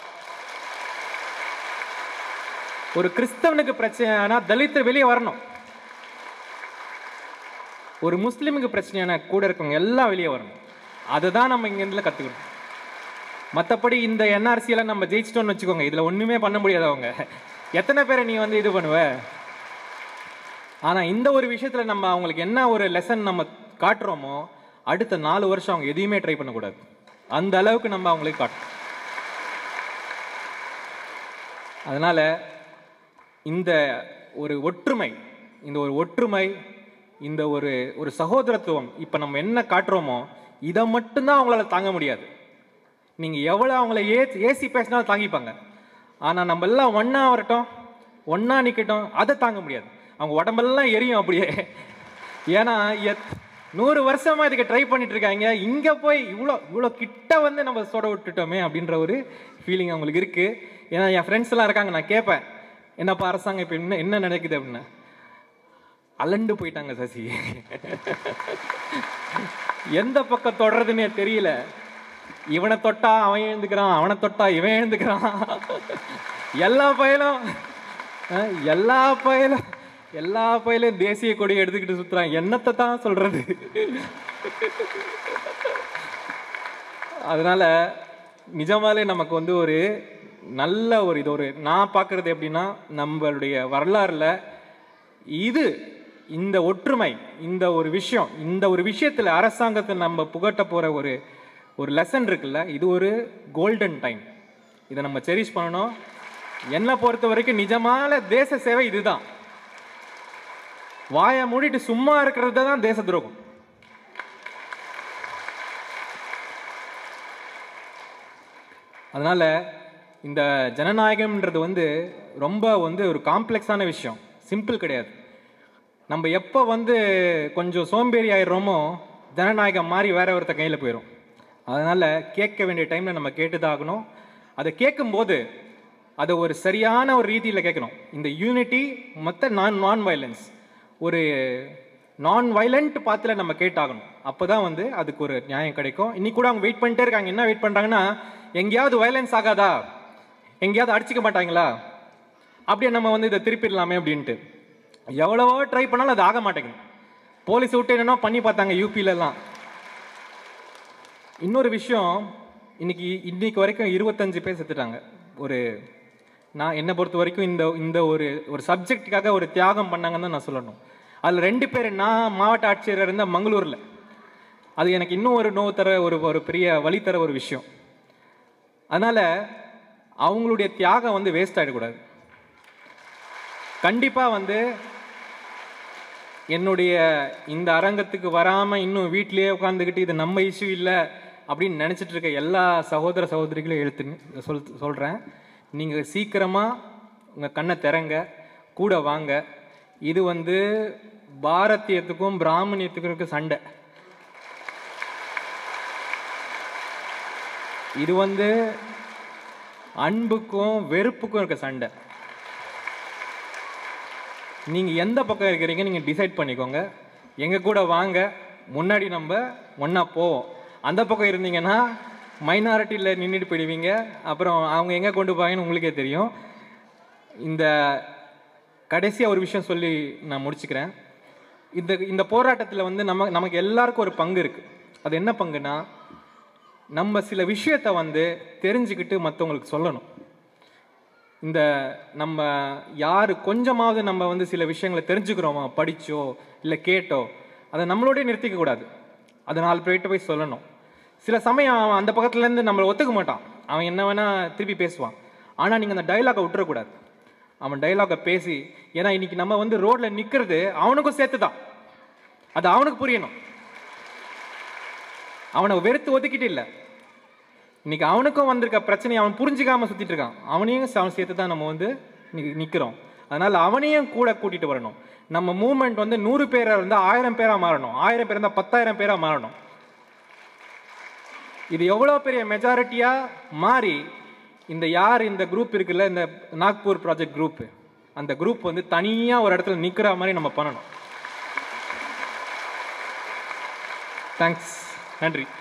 ஒரு கிறிஸ்தவனுக்கு பிரச்சனைனா தலித்து வெளியே வரணும் ஒரு முஸ்லீமுக்கு பிரச்சனையான கூட இருக்கவங்க எல்லாம் வெளியே வரணும் அதுதான் நம்ம இங்கேருந்து கற்றுக்கணும் மற்றபடி இந்த NRC எல்லாம் நம்ம ஜெயிச்சிட்டோம்னு வச்சுக்கோங்க இதில் ஒன்றுமே பண்ண முடியாது அவங்க எத்தனை பேரை நீ வந்து இது பண்ணுவ ஆனால் இந்த ஒரு விஷயத்தில் நம்ம அவங்களுக்கு என்ன ஒரு லெசன் நம்ம காட்டுறோமோ அடுத்த நாலு வருஷம் அவங்க எதையுமே ட்ரை பண்ணக்கூடாது அந்த அளவுக்கு நம்ம அவங்களுக்கு காட்டணும் அதனால இந்த ஒரு ஒற்றுமை இந்த ஒரு ஒற்றுமை இந்த ஒரு ஒரு சகோதரத்துவம் இப்போ நம்ம என்ன காட்டுறோமோ இதை மட்டும்தான் அவங்களால தாங்க முடியாது நீங்கள் எவ்வளோ அவங்கள ஏ ஏசி பேசினாலும் தாங்கிப்பாங்க ஆனால் நம்ம எல்லாம் ஒன்றா வரட்டும் ஒன்றா நிற்கட்டும் அதை தாங்க முடியாது அவங்க உடம்பெல்லாம் எரியும் அப்படியே ஏன்னா எத் நூறு வருஷமா இதுக்கு ட்ரை பண்ணிட்டு இருக்காங்க இங்கே போய் இவ்வளோ இவ்வளோ கிட்ட வந்து நம்ம சொட விட்டுட்டோமே அப்படின்ற ஒரு ஃபீலிங் அவங்களுக்கு இருக்கு ஏன்னா என் ஃப்ரெண்ட்ஸ் எல்லாம் இருக்காங்க நான் கேட்பேன் என்னப்பா அரசாங்கம் இப்போ என்ன என்ன நடக்குது அப்படின்னு அலண்டு போயிட்டாங்க சசி எந்த பக்கம் தொடர்றதுன்னே தெரியல இவனை தொட்டா அவன் எழுந்துக்கிறான் அவனை தொட்டா இவன் எழுந்துக்கிறான் எல்லா பயலும் அஹ், எல்லா பயலும் எல்லா பயலும் தேசிய கொடி எடுத்துக்கிட்டு சுத்துறான் என்னத்தை தான் சொல்றது அதனால நிஜமாலே நமக்கு வந்து ஒரு நல்ல ஒரு இது ஒரு நான் பார்க்கறது எப்படின்னா நம்மளுடைய வரலாறுல இது இந்த ஒற்றுமை இந்த ஒரு விஷயம் இந்த ஒரு விஷயத்துல அரசாங்கத்தை நம்ம புகட்ட போற ஒரு ஒரு லெசன் இருக்குல்ல இது ஒரு கோல்டன் டைம் இதை நம்ம செரிஷ் பண்ணணும் என்னை பொறுத்த வரைக்கும் நிஜமான தேச சேவை இதுதான் வாயை மூடிட்டு சும்மா இருக்கிறது தான் தேச துரோகம் அதனால இந்த ஜனநாயகம்ன்றது வந்து ரொம்ப வந்து ஒரு காம்ப்ளெக்ஸான விஷயம் சிம்பிள் கிடையாது நம்ம எப்போ வந்து கொஞ்சம் சோம்பேறி ஆயிடுறோமோ ஜனநாயகம் மாறி வேற ஒருத்த கையில் போயிடும் அதனால கேட்க வேண்டிய டைம்ல நம்ம கேட்டுதான் ஆகணும் அதை கேட்கும்போது அதை ஒரு சரியான ஒரு ரீதியில் கேட்கணும் இந்த யூனிட்டி மற்ற நான் நான் வயலன்ஸ் ஒரு நான் வயலண்ட் பாத்தில் நம்ம கேட்டாகணும் அப்போ தான் வந்து அதுக்கு ஒரு நியாயம் கிடைக்கும் இன்னைக்கு கூட அவங்க வெயிட் பண்ணிட்டே இருக்காங்க என்ன வெயிட் பண்ணுறாங்கன்னா எங்கேயாவது வயலன்ஸ் ஆகாதா எங்கேயாவது அடிச்சுக்க மாட்டாங்களா அப்படியே நம்ம வந்து இதை திருப்பிடலாமே அப்படின்ட்டு எவ்வளவோ ட்ரை பண்ணாலும் அது ஆக மாட்டேங்குது போலீஸ் விட்டு என்னென்ன பண்ணி பார்த்தாங்க யூபிலலாம் இன்னொரு விஷயம் இன்னைக்கு இன்னைக்கு வரைக்கும் இருபத்தஞ்சு பேர் செத்துட்டாங்க ஒரு நான் என்னை பொறுத்த வரைக்கும் இந்த இந்த ஒரு ஒரு சப்ஜெக்ட்டுக்காக ஒரு தியாகம் பண்ணாங்கன்னு தான் நான் சொல்லணும் அதில் ரெண்டு பேர் நான் மாவட்ட ஆட்சியராக இருந்த மங்களூரில் அது எனக்கு இன்னும் ஒரு நோவு தர ஒரு ஒரு பெரிய வழி தர ஒரு விஷயம் அதனால் அவங்களுடைய தியாகம் வந்து வேஸ்ட் ஆகிடக்கூடாது கண்டிப்பாக வந்து என்னுடைய இந்த அரங்கத்துக்கு வராமல் இன்னும் வீட்டிலேயே உட்காந்துக்கிட்டு இது நம்ம இஷ்யூ இல்லை அப்படின்னு நினச்சிட்டு இருக்க எல்லா சகோதர சகோதரிகளும் எழுத்துன்னு சொல் சொல்கிறேன் நீங்கள் சீக்கிரமாக உங்கள் கண்ணை திறங்க கூட வாங்க இது வந்து பாரதியத்துக்கும் பிராமணியத்துக்கும் இருக்க சண்டை இது வந்து அன்புக்கும் வெறுப்புக்கும் இருக்க சண்டை நீங்கள் எந்த பக்கம் இருக்கிறீங்க நீங்கள் டிசைட் பண்ணிக்கோங்க எங்கள் கூட வாங்க முன்னாடி நம்ம ஒன்றா போவோம் அந்த பக்கம் இருந்தீங்கன்னா மைனாரிட்டியில் நின்றுட்டு போயிடுவீங்க அப்புறம் அவங்க எங்கே கொண்டு போவாங்கன்னு உங்களுக்கே தெரியும் இந்த கடைசியாக ஒரு விஷயம் சொல்லி நான் முடிச்சுக்கிறேன் இந்த இந்த போராட்டத்தில் வந்து நம்ம நமக்கு எல்லாருக்கும் ஒரு பங்கு இருக்குது அது என்ன பங்குனா நம்ம சில விஷயத்தை வந்து தெரிஞ்சுக்கிட்டு மற்றவங்களுக்கு சொல்லணும் இந்த நம்ம யார் கொஞ்சமாவது நம்ம வந்து சில விஷயங்களை தெரிஞ்சுக்கிறோமோ படிச்சோ இல்லை கேட்டோ அதை நம்மளோடய நிறுத்திக்க கூடாது அதை நாலு பேர்கிட்ட போய் சொல்லணும் சில சமயம் அவன் அந்த பக்கத்துலேருந்து நம்மளை ஒத்துக்க மாட்டான் அவன் என்ன வேணால் திருப்பி பேசுவான் ஆனால் நீங்கள் அந்த டைலாகை விட்டுறக்கூடாது அவன் டைலாகை பேசி ஏன்னா இன்னைக்கு நம்ம வந்து ரோட்டில் நிற்கிறது அவனுக்கும் சேர்த்து தான் அது அவனுக்கு புரியணும் அவனை வெறுத்து ஒதுக்கிட்டு இல்லை இன்னைக்கு அவனுக்கும் வந்திருக்க பிரச்சனையை அவன் புரிஞ்சுக்காம சுத்திட்டு இருக்கான் அவனையும் அவன் சேர்த்து தான் நம்ம வந்து இன்னைக்கு நிற்கிறோம் அதனால அவனையும் கூட கூட்டிட்டு வரணும் நம்ம மூமெண்ட் வந்து நூறு பேரா இருந்தா ஆயிரம் பேரா மாறணும் ஆயிரம் பேர் இருந்தா பத்தாயிரம் பேரா மாறணும் இது எவ்வளோ பெரிய மெஜாரிட்டியா மாறி இந்த யார் இந்த குரூப் இருக்குல்ல இந்த நாக்பூர் ப்ராஜெக்ட் குரூப் அந்த குரூப் வந்து தனியா ஒரு இடத்துல நிக்கிற மாதிரி நம்ம பண்ணணும் தேங்க்ஸ் நன்றி